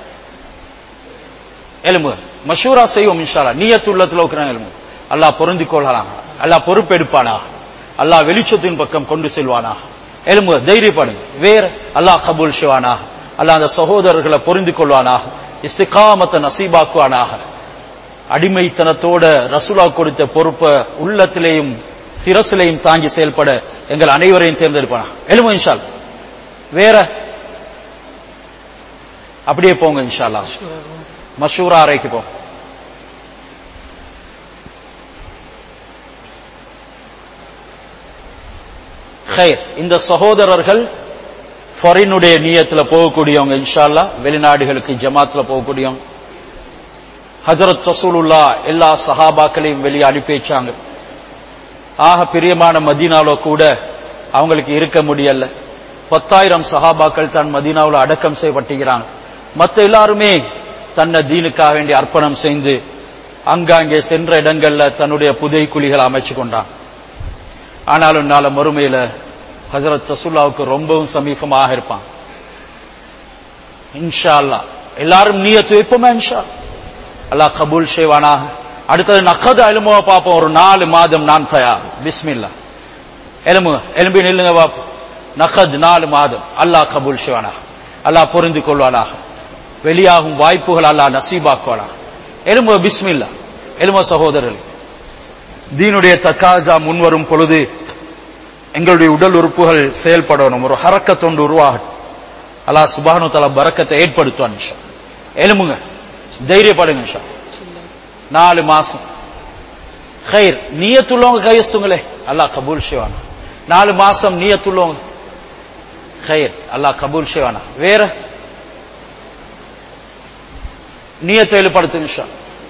எலும்பு மஷூரா செய்வோம் இன்ஷால்லா நீயத்து உள்ளத்துல இருக்கிறாங்க எலும்பு அல்லாஹ் பொருந்திக் கொள்ளலாம் அல்லாஹ் பொறுப்பெடுப்பானா அல்லாஹ் வெளிச்சத்தின் பக்கம் கொண்டு செல்வானா எலும்பு தைரியப்படுங்க வேற அல்லாஹ் கபூல் செய்வானா அல்லாஹ் அந்த சகோதரர்களை பொருந்திக் கொள்வானாக இஸ்திகாமத்தை நசீபாக்குவானாக அடிமைத்தனத்தோட ரசூலா கொடுத்த பொறுப்பை உள்ளத்திலேயும் சிரசிலையும் தாங்கி செயல்பட எங்கள் அனைவரையும் தேர்ந்தெடுப்பானா எழுமு இன்ஷால் வேற அப்படியே போங்க இன்ஷால்லா மஷூரா அறைக்கு போ ஹைர் இந்த சகோதரர்கள் ஃபாரினுடைய நியத்துல போகக்கூடியவங்க இன்ஷால்லா வெளிநாடுகளுக்கு ஜமாத்துல போகக்கூடியவங்க ஹஜரத் ரசூலுல்லா எல்லா சஹாபாக்களையும் வெளியே அனுப்பி வச்சாங்க ஆக பிரியமான மதீனாவில கூட அவங்களுக்கு இருக்க முடியல பத்தாயிரம் சஹாபாக்கள் தான் மதீனாவில் அடக்கம் செய்யப்பட்டுகிறாங்க மற்ற எல்லாருமே தன்னை தீனுக்காக வேண்டி அர்ப்பணம் செய்து அங்காங்கே சென்ற இடங்கள்ல தன்னுடைய புதை குழிகள் அமைச்சு கொண்டாங்க ஆனாலும் நாளை மறுமையில ஹசரத் ரசூல்லாவுக்கு ரொம்பவும் சமீபமாக இருப்பான் இன்ஷா அல்லா எல்லாரும் நீயத்து வைப்போமா இன்ஷா அல்லாஹ் கபூல் செய்வானாக அடுத்தது நக்கது எலும்புவ பார்ப்போம் ஒரு நாலு மாதம் நான் தயார் பிஸ்மில்லா எலும்புங்க எலும்பி நில்லுங்க பார்ப்போம் நக்கத் நாலு மாதம் அல்லாஹ் கபூல் செய்வானாக அல்லாஹ் பொருந்து கொள்வானாக வெளியாகும் வாய்ப்புகள் அல்லாஹ் நசீபாக்குவானாக எலும்புவ பிஸ்மில்லா எலும்புவ சகோதரர்கள் தீனுடைய தக்காசா முன்வரும் பொழுது எங்களுடைய உடல் உறுப்புகள் செயல்படணும் ஒரு ஹரக்கத்தொண்டு உருவாகட்டும் அல்லாஹ் சுபானு தலா பறக்கத்தை ஏற்படுத்துவான் நிஷா எலும்புங்க தைரியப்படுங்க நிஷா நாலு மாசம் ஹைர் நீயத்துள்ளவங்க கையஸ்துங்களே அல்லாஹ் கபூல் செய்வானா நாலு மாசம் நீயத்துள்ளவங்க ஹைர் அல்லாஹ் கபூல் செய்வானா வேற நீயத்தை வெளிப்படுத்து நிஷா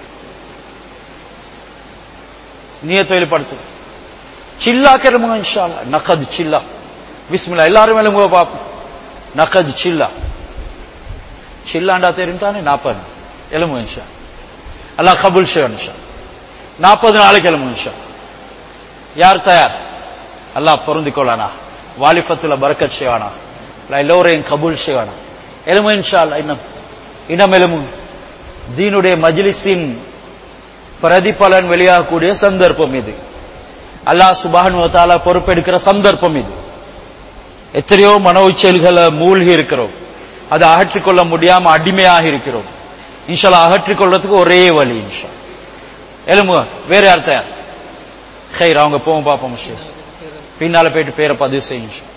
நீயத்தை வெளிப்படுத்து சில்லா கிளம்புங்க இன்ஷா அல்லா நகது சில்லா பிஸ்மில்லா எல்லாரும் எழும்புங்க பாப்போம் நகது சில்லா சில்லாண்டா தெரியும் தானே நாற்பது எலும்புங்க இன்ஷா அல்லாஹ் கபுல் செய்வான் இன்ஷா நாற்பது நாளைக்கு எலும்புங்க இன்ஷா யார் தயார் அல்லாஹ் பொருந்திக்கொள்ளானா வாலிஃபத்துல பறக்கத் செய்வானா அல்லா எல்லோரையும் கபூல் செய்வானா எலும்பு இன்ஷா அல்லா இன்னும் இன்னும் எலும்பு தீனுடைய மஜ்லிஸின் பிரதிபலன் வெளியாகக்கூடிய சந்தர்ப்பம் இது அல்லாஹ் சுபானுவத்தால பொறுப்பெடுக்கிற சந்தர்ப்பம் இது எத்தனையோ மன உச்சல்களை மூழ்கி இருக்கிறோம் அதை அகற்றிக்கொள்ள முடியாம அடிமையாக இருக்கிறோம் இன்ஷால்லா அகற்றிக்கொள்றதுக்கு ஒரே வழி இன்ஷா எலும்புங்க வேற யார் தயார் ஹைர் அவங்க போவோம் பார்ப்போம் ஷேர் பின்னால போயிட்டு பேரை பதிவு செய்யும் இன்ஷா.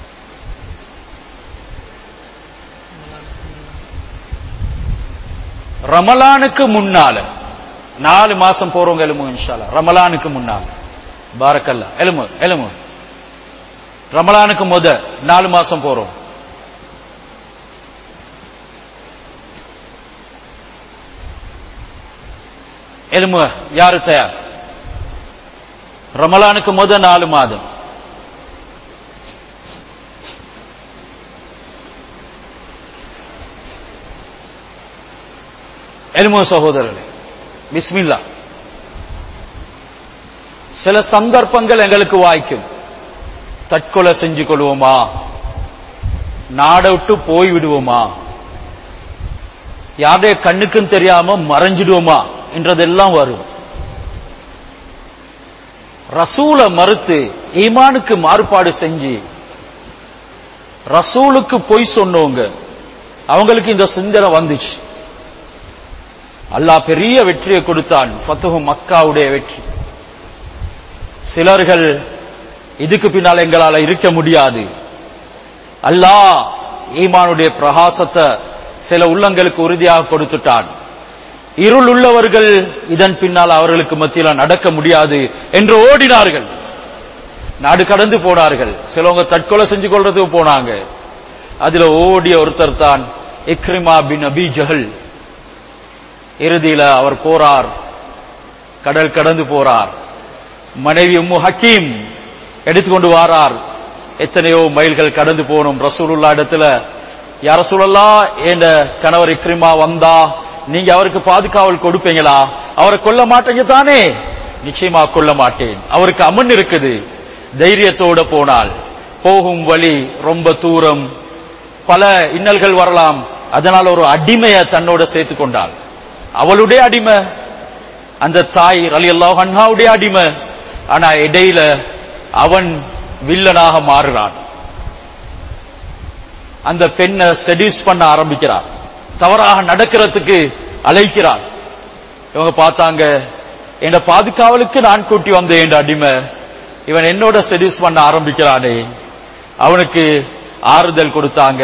ரமலானுக்கு முன்னால நாலு மாசம் போறவங்க எலும்புங்க இன்ஷால்லா ரமலானுக்கு முன்னால பாரக்கல்லா எலும்பு எலும்பு ரமலானுக்கு முத நாலு மாசம் போறோம் எலும்பு யாரு தயார் ரமலானுக்கு முத நாலு மாதம் எலுமோ சகோதரர்களே பிஸ்மில்லா சில சந்தர்ப்பங்கள் எங்களுக்கு வாய்க்கும் தற்கொலை செஞ்சு கொள்வோமா நாடை விட்டு போய் விடுவோமா யாருடைய கண்ணுக்கும் தெரியாம மறைஞ்சிடுவோமா என்றதெல்லாம் வரும் ரசூலை மறுத்து ஈமானுக்கு மாறுபாடு செஞ்சு ரசூலுக்கு பொய் சொன்னவங்க அவங்களுக்கு இந்த சிந்தனை வந்துச்சு அல்லாஹ் பெரிய வெற்றியை கொடுத்தான் ஃபத்துஹு மக்காவுடைய வெற்றி சிலர்கள் இதுக்கு பின்னால் எங்களால இருக்க முடியாது அல்லாஹ் ஈமானுடைய பிரகாசத்தை சில உள்ளங்களுக்கு உறுதியாக கொடுத்துட்டான் இருள் உள்ளவர்கள் இதன் பின்னால் அவர்களுக்கு மத்தியில் நடக்க முடியாது என்று ஓடினார்கள் நாடு கடந்து போனார்கள் சிலவங்க தற்கொலை செஞ்சு கொள்றதுக்கு போனாங்க அதுல ஓடிய ஒருத்தர் தான் இக்ரிமா பின் அபி ஜஹல் இறுதியில அவர் போறார் கடல் கடந்து போறார் மனைவி உம்மு ஹக்கீம் எடுத்துக்கொண்டு வாரார் எத்தனையோ மைல்கள் கடந்து போகணும் ரசூலுல்லா இடத்துல யார சொல்லலாம் என் கணவர் இக்ரிமா வந்தா நீங்க அவருக்கு பாதுகாவல் கொடுப்பீங்களா அவரை கொல்ல மாட்டீங்க தானே நிச்சயமா கொல்ல மாட்டேன் அவருக்கு அமன் இருக்குது தைரியத்தோட போனால் போகும் வழி ரொம்ப தூரம் பல இன்னல்கள் வரலாம் அதனால் ஒரு அடிமைய தன்னோட சேர்த்து கொண்டாள் அவளுடைய அடிமை அந்த தாய் அலி அல்லாஹ் அண்ணாவுடைய அடிமை ஆனா இடையில அவன் வில்லனாக மாறுறான் அந்த பெண்ணை செடியூஸ் பண்ண ஆரம்பிக்கிறான் தவறாக நடக்கிறதுக்கு அழைக்கிறான் இவங்க பார்த்தாங்க என் பாதுகாவலுக்கு நான் கூட்டி வந்த என் அடிமை இவன் என்னோட செடியூஸ் பண்ண ஆரம்பிக்கிறானே அவனுக்கு ஆறுதல் கொடுத்தாங்க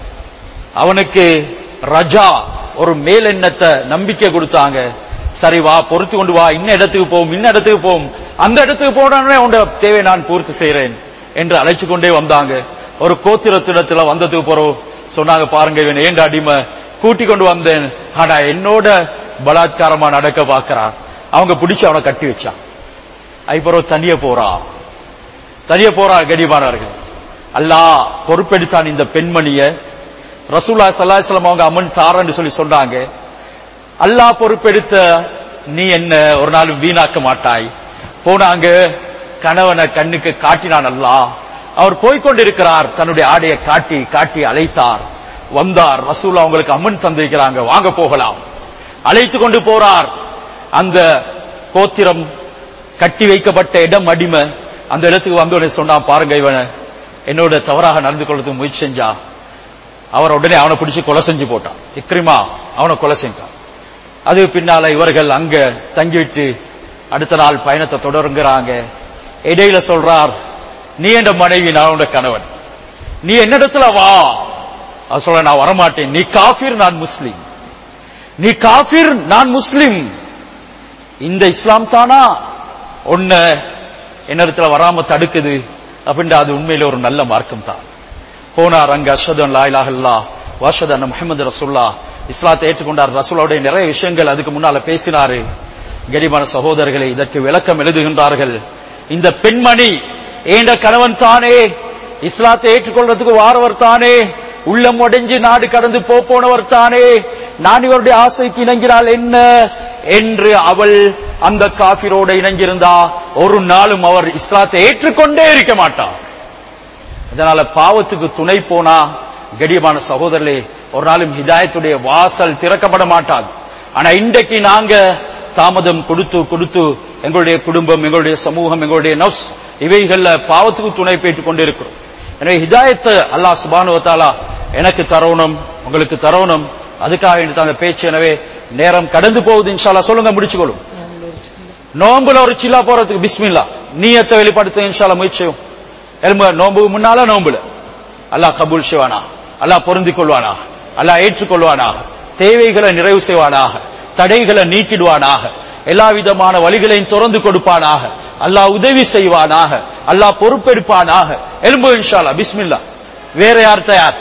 அவனுக்கு ரஜா ஒரு மேலெண்ணத்தை நம்பிக்கை கொடுத்தாங்க சரி வா பொறுத்து கொண்டு வா இன்ன இடத்துக்கு போவோம் இன்ன இடத்துக்கு போவோம் அந்த இடத்துக்கு போனே உண்ட தேவை நான் பூர்த்தி செய்கிறேன் என்று அழைச்சு கொண்டே வந்தாங்க ஒரு கோத்திரத்திடத்துல வந்ததுக்கு போறோம் சொன்னாங்க பாருங்க இவன் ஏண்ட அடிமை கூட்டி கொண்டு வந்தேன் ஆனா என்னோட பலாத்காரமா நடக்க பார்க்கிறான் அவங்க பிடிச்சு அவனை கட்டி வச்சான் அதுக்கப்புறம் தனிய போறா தனிய போறா கடிமானவர்கள் அல்லாஹ் பொறுப்பெடுத்தான் இந்த பெண்மணிய ரசூல்லா சல்லாஹம் அவங்க அம்மன் தாரன்னு சொல்லி சொன்னாங்க அல்லாஹ் பொறுப்பெடுத்த நீ என்ன ஒரு நாளும் வீணாக்க மாட்டாய் போனாங்க கணவனை கண்ணுக்கு காட்டினான் அல்லாஹ் அவர் போய்கொண்டிருக்கிறார் தன்னுடைய ஆடையை காட்டி காட்டி அழைத்தார் வந்தார் ரசூல் அவங்களுக்கு அம்மன் தந்திருக்கிறாங்க வாங்க போகலாம் அழைத்து கொண்டு போறார் அந்த கோத்திரம் கட்டி வைக்கப்பட்ட இடம் அடிமை அந்த இடத்துக்கு வந்தோடனே சொன்னான் பாருங்க இவனை என்னோட தவறாக நடந்து கொள்றதுக்கு முயற்சி செஞ்சா அவர் உடனே அவனை பிடிச்சு கொலை செஞ்சு போட்டான் இக்ரிமா அவனை கொலை செஞ்சான் அது பின்னால இவர்கள் அங்க தங்கிவிட்டு அடுத்த நாள் பயணத்தை தொடருங்கிறாங்க இடையில சொல்றார் நீ என்ற மனைவி நான் உண்ட கணவன் நீ என்னிடத்துல வா அது சொல்ல நான் வரமாட்டேன் நீ காஃபிர் நான் முஸ்லிம் நீ காஃபிர் நான் முஸ்லிம் இந்த இஸ்லாம் தானா ஒன்ன என்னிடத்துல வராம தடுக்குது அப்படின்ற அது உண்மையில ஒரு நல்ல மார்க்கம் தான் போனார் அங்க அஷதன் லாயிலாக இல்லா வாஷதன் முகமது ரசுல்லா இஸ்லாத்தை ஏற்றுக்கொண்டார் ரசூலாவுடைய நிறைய விஷயங்கள் அதுக்கு முன்னால பேசினாரு கரிமான சகோதரர்களை இதற்கு விளக்கம் எழுதுகின்றார்கள் இந்த பெண்மணி ஏண்ட கணவன் தானே இஸ்லாத்தை ஏற்றுக்கொள்றதுக்கு வாரவர் தானே உள்ளம் உடைஞ்சு நாடு கடந்து போ போனவர் தானே நான் இவருடைய ஆசைக்கு இணங்கினால் என்ன என்று அவள் அந்த காபிரோட இணங்கியிருந்தா ஒரு நாளும் அவர் இஸ்லாத்தை ஏற்றுக்கொண்டே இருக்க மாட்டார் இதனால பாவத்துக்கு துணை போனா கடியமான சகோதரர்களே ஒரு நாளும் ஹிதாயத்துடைய வாசல் திறக்கப்பட மாட்டாது ஆனா இன்றைக்கு நாங்க தாமதம் கொடுத்து கொடுத்து எங்களுடைய குடும்பம் எங்களுடைய சமூகம் எங்களுடைய நப்ஸ் இவைகள்ல பாவத்துக்கு துணை பெற்றுக் கொண்டிருக்கிறோம் எனவே ஹிதாயத்தை அல்லாஹ் சுபானுவத்தாலா எனக்கு தரணும் உங்களுக்கு தரணும் அதுக்காக எனக்கு அந்த பேச்சு எனவே நேரம் கடந்து போகுது இன்ஷால்லா சொல்லுங்க முடிச்சுக்கொள்ளும் நோம்புல ஒரு சில்லா போறதுக்கு பிஸ்மில்லா நீயத்தை வெளிப்படுத்த இன்ஷால்லா முயற்சியும் எலும்பு நோம்பு முன்னால நோம்புல அல்லாஹ் கபூல் செய்வானா அல்லாஹ் பொருந்திக் கொள்வானா அல்லாஹ் ஏற்றுக்கொள்வானாக தேவைகளை நிறைவு செய்வானாக தடைகளை நீக்கிடுவானாக எல்லா விதமான வழிகளையும் திறந்து கொடுப்பானாக அல்லாஹ் உதவி செய்வானாக அல்லாஹ் பொறுப்பெடுப்பானாக எலும்பு இன்ஷால்லா பிஸ்மில்லா வேற யார் தயார்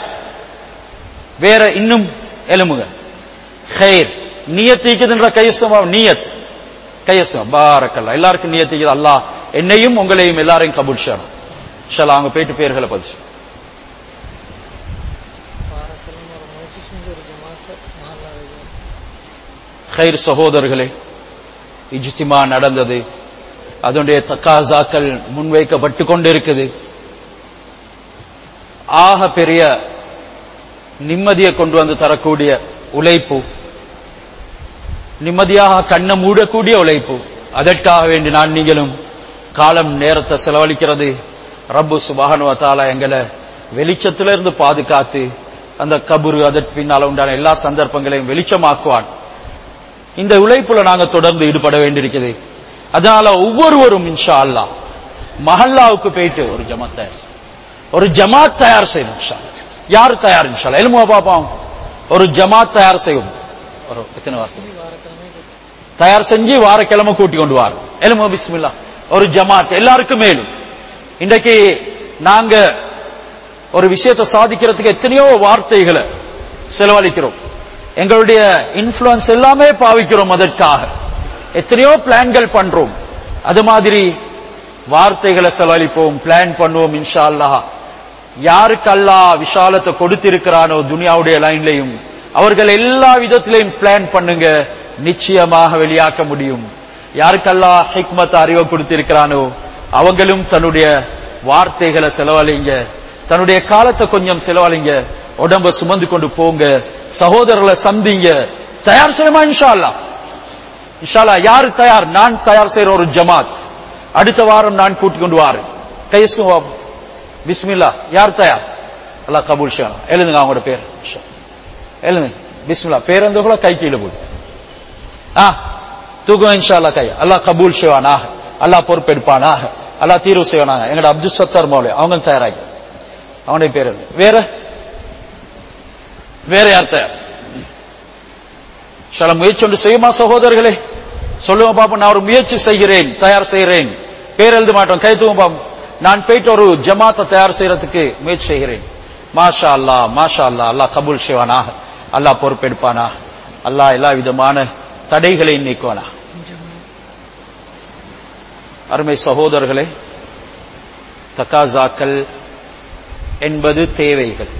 வேற இன்னும் எலும்புங்க ஹேர் நியத் ஈக்குதுன்ற கையசுமா நியத் கையசுமா பாரக்கல்லா எல்லாருக்கும் நியத் ஈக்குது அல்லாஹ் என்னையும் உங்களையும் எல்லாரையும் கபூல் செய்யணும் இன்ஷால்லா அவங்க போயிட்டு பேர்களை பதிச்சு வாரத்திலும் ஒரு முயற்சி செஞ்சு ஒரு ஜமாத்தை மஹல்லா வைக்கிறோம் ஹைர் சகோதரர்களே இஜ்திமா நடந்தது அதனுடைய தக்காசாக்கள் முன்வைக்கப்பட்டு கொண்டிருக்குது ஆக பெரிய நிம்மதியை கொண்டு வந்து தரக்கூடிய உழைப்பு நிம்மதியாக கண்ணை மூடக்கூடிய உழைப்பு அதற்காக வேண்டி நான் நீங்களும் காலம் நேரத்தை செலவழிக்கிறது ரப்பு சுபஹானுவ தாலா எங்களை வெளிச்சத்திலிருந்து பாதுகாத்து அந்த கபுரு அதற்கு பின்னால் உண்டான எல்லா சந்தர்ப்பங்களையும் வெளிச்சமாக்குவான் இந்த உழைப்புல நாங்க தொடர்ந்து ஈடுபட வேண்டியிருக்குது அதனால ஒவ்வொருவரும் இன்ஷா அல்லாஹ் மஹல்லாவுக்கு போயிட்டு ஒரு ஜமாத் தயார் செய்யணும். ஒரு ஜமாத் தயார் செய்யணும் இன்ஷா அல்லாஹ். யார் தயார் இன்ஷா அல்லாஹ்? எலும்புவா பாப்போம் ஒரு ஜமாத் தயார் செய்யும் ஒரு எத்தனை வார்த்தை வாரக்கிழமை தயார் செஞ்சு வாரக்கிழமை கூட்டி கொண்டு வார் எலுமோ பிஸ்மில்லா ஒரு ஜமாத் எல்லாருக்கும் மேலும் இன்றைக்கு நாங்க ஒரு விஷயத்தை சாதிக்கிறதுக்கு எத்தனையோ வார்த்தைகளை செலவழிக்கிறோம் எங்களுடைய இன்ஃப்ளூயன்ஸ் எல்லாமே பாவிக்கிறோம் அதற்காக எத்தனையோ பிளான்கள் பண்றோம் அது மாதிரி வார்த்தைகளை செலவழிப்போம் பிளான் பண்ணுவோம் இன்ஷா அல்லாஹ் யாருக்கு அல்லாஹ் விஷாலத்தை கொடுத்திருக்கிறானோ துனியாவுடைய லைன்லையும் அவர்கள் எல்லா விதத்திலையும் பிளான் பண்ணுங்க நிச்சயமாக வெளியாக்க முடியும் யாருக்கெல்லாம் ஹிக்மத் அறிவை கொடுத்திருக்கிறானோ அவங்களும் தன்னுடைய வார்த்தைகளை செலவழிங்க தன்னுடைய காலத்தை கொஞ்சம் செலவழிங்க உடம்ப சுமந்து கொண்டு போங்க சகோதரர்களை சந்திங்க தயார் செய்யுமா இன்ஷா அல்லாஹ் இன்ஷா அல்லாஹ் யாரு தயார் நான் தயார் செய்யற ஒரு ஜமாத் அடுத்த வாரம் நான் கூட்டிக் கொண்டு வாரு கைசுவா பிஸ்மில்லா யார் தயார் அல்லாஹ் கபூல் ஷேனா எழுதுங்க அவங்களோட பேர் இன்ஷா. எழுதுங்க பிஸ்மில்லா பேர் வந்து கூட கை கீழே போடு ஆ தூக்கம் இன்ஷா அல்லாஹ் கை அல்லாஹ் கபூல் செய்வானாக அல்லாஹ் பொறுப்பெடுப்பானாக அல்லாஹ் தீர்வு செய்வானாக எங்கட அப்துல் சத்தார் மௌலே அவங்க தயாராகி அவனுடைய பேர் எழுது. வேற வேற யார் தயார் சில முயற்சி ஒன்று செய்யுமா சகோதரர்களே சொல்லுவோம் பாப்போம் நான் ஒரு முயற்சி செய்கிறேன் தயார் செய்கிறேன் பேர் எழுத மாட்டோம் கை தூவும் பாப்போம் நான் போயிட்டு ஒரு ஜமாத்தை தயார் செய்யறதுக்கு முயற்சி செய்கிறேன் மாஷா அல்லாஹ் மாஷா அல்லாஹ் அல்லாஹ் கபூல் செய்வானாக அல்லாஹ் பொறுப்பெடுப்பானாக அல்லாஹ் எல்லா விதமான தடைகளையும் நீக்குவானா அருமை சகோதரர்களே தக்காசாக்கள் என்பது தேவைகள்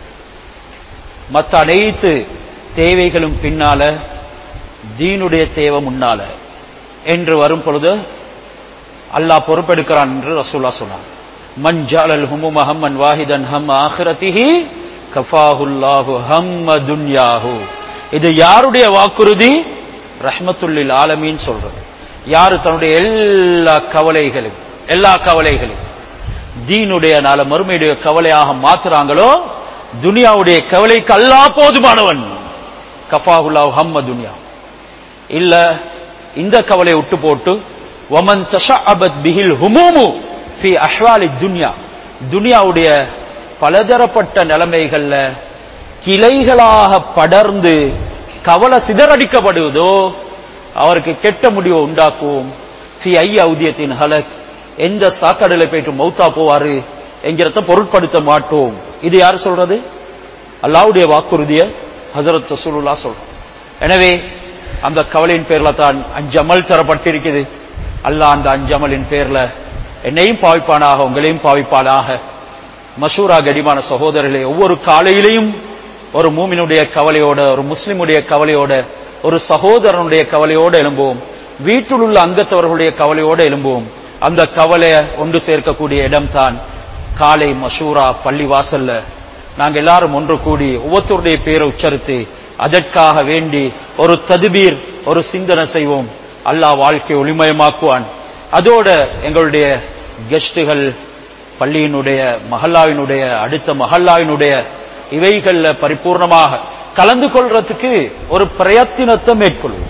மற்ற அனைத்து தேவைகளும் பின்னால தீனுடைய தேவை முன்னால என்று வரும் பொழுது அல்லாஹ் பொறுப்பெடுக்கிறான் என்று ரசூலா சொன்னார் மன் ஜாலல் ஹுமும ஹம்மன் வாஹிதன் ஹம் ஆஹிரதிஹி கஃபாஹுல்லாஹு ஹம்ம துன்யாஹு இது யாருடைய வாக்குறுதி ரஹ்மத்துல்லில் ஆலமீன் சொல்றது யாரு தன்னுடைய எல்லா கவலைகளும் எல்லா கவலைகளும் தீனுடைய நாள மறுமையுடைய கவலையாக மாத்துறாங்களோ துனியாவுடைய கவலைக்கு அல்லாஹ் போதுமானவன் கஃபாஹுல்லாஹு ஹம்ம துன்யா இல்ல இந்த கவலையை விட்டு போட்டு வமன் தஷஅபத் பிஹில் ஹுமூமு ஃபி அஹ்வாலி துன்யா துனியாவுடைய பலதரப்பட்ட நிலைமைகள்ல கிளைகளாக படர்ந்து கவலை சிதறடிக்கப்படுவதோ அவருக்கு கெட்ட முடிவை உண்டாக்குவோம் ஃபி ஐ அவுதியத்தின் ஹலக் எந்த சாக்கடையில போயிட்டு மௌத்தா போவாரு என்கிறத பொருட்படுத்த மாட்டோம் இது யார் சொல்றது அல்லாவுடைய வாக்குறுதிய ஹசரத் ரசூலுல்லா சொல்றோம் எனவே அந்த கவலையின் பேர்ல தான் அஞ்சு அமல் தரப்பட்டிருக்குது அல்லாஹ் அந்த அஞ்சு அமலின் பேர்ல என்னையும் பாவிப்பானாக உங்களையும் பாவிப்பானாக மஷூரா கடிமான சகோதரர்களே ஒவ்வொரு காலையிலையும் ஒரு மூமினுடைய கவலையோட ஒரு முஸ்லிமுடைய கவலையோட ஒரு சகோதரனுடைய கவலையோட எழும்புவோம் வீட்டில் உள்ள அங்கத்தவர்களுடைய கவலையோட எழும்புவோம் அந்த கவலையை ஒன்று சேர்க்கக்கூடிய இடம்தான் காலை மஷூரா பள்ளி வாசல்ல நாங்க எல்லாரும் ஒன்று கூடி ஒவ்வொருத்தருடைய பேரை உச்சரித்து அதற்காக வேண்டி ஒரு ததுபீர் ஒரு சிந்தனை செய்வோம் அல்லாஹ் வாழ்க்கையை ஒளிமயமாக்குவான் அதோட எங்களுடைய கெஸ்டுகள் பள்ளியினுடைய மஹல்லாவினுடைய அடுத்த மஹல்லாவினுடைய இவைகள்ல பரிபூர்ணமாக கலந்து கொள்றதுக்கு ஒரு பிரயத்தினத்தை மேற்கொள்வோம்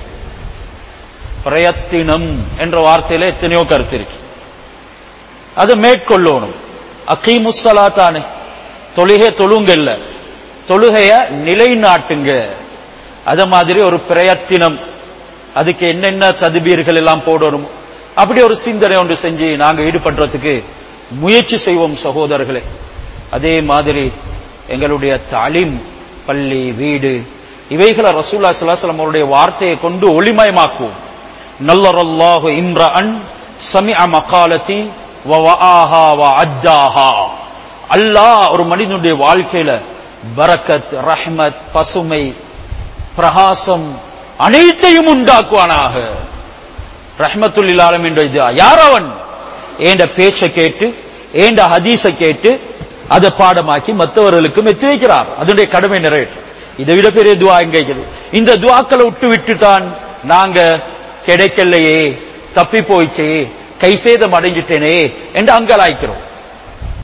பிரயத்தினம் என்ற வார்த்தையில எத்தனையோ கருத்து இருக்கு அதை மேற்கொள்ளணும் அகீமுசலா தானே தொழுகை தொழுங்க இல்ல தொழுகைய நிலைநாட்டுங்க அத மாதிரி ஒரு பிரயத்தினம் அதுக்கு என்னென்ன ததுபீர்கள் எல்லாம் போடணும் அப்படி ஒரு சிந்தனை ஒன்று செஞ்சு நாங்க ஈடுபடுறதுக்கு முயற்சி செய்வோம் சகோதரர்களே அதே மாதிரி எங்களுடைய தாலிம் பள்ளி வீடு இவைகளை ரசூல்லா ஸல்லல்லாஹு அலைஹி வஸல்லம் அவருடைய வார்த்தையை கொண்டு ஒளிமயமாக்குவோம் நல்லரல்லாஹு இம்ரஅன் சமிஅ மகாலதி வஆஹா வஅத்தாஹா அல்லாஹ் ஒரு மனிதனுடைய வாழ்க்கையில பரக்கத் ரஹ்மத் பசுமை பிரகாசம் அனைத்தையும் உண்டாக்குவானாக ரஹ்மத்துல் ஆலமின் யார் அவன் ஏண்ட பேச்சை கேட்டு ஏண்ட ஹதீஸ கேட்டு அதை பாடமாக்கி மற்றவர்களுக்கும் எத்தி வைக்கிறார் அதனுடைய கடமை நிறைவேற்று இதை விட பெரிய துவா எங்க இருக்குது இந்த துவாக்களை விட்டு விட்டுதான் நாங்க கிடைக்கலையே தப்பி போயிச்சே கை சேதம் அடைஞ்சிட்டேனே என்று அங்கலாய்க்கிறோம்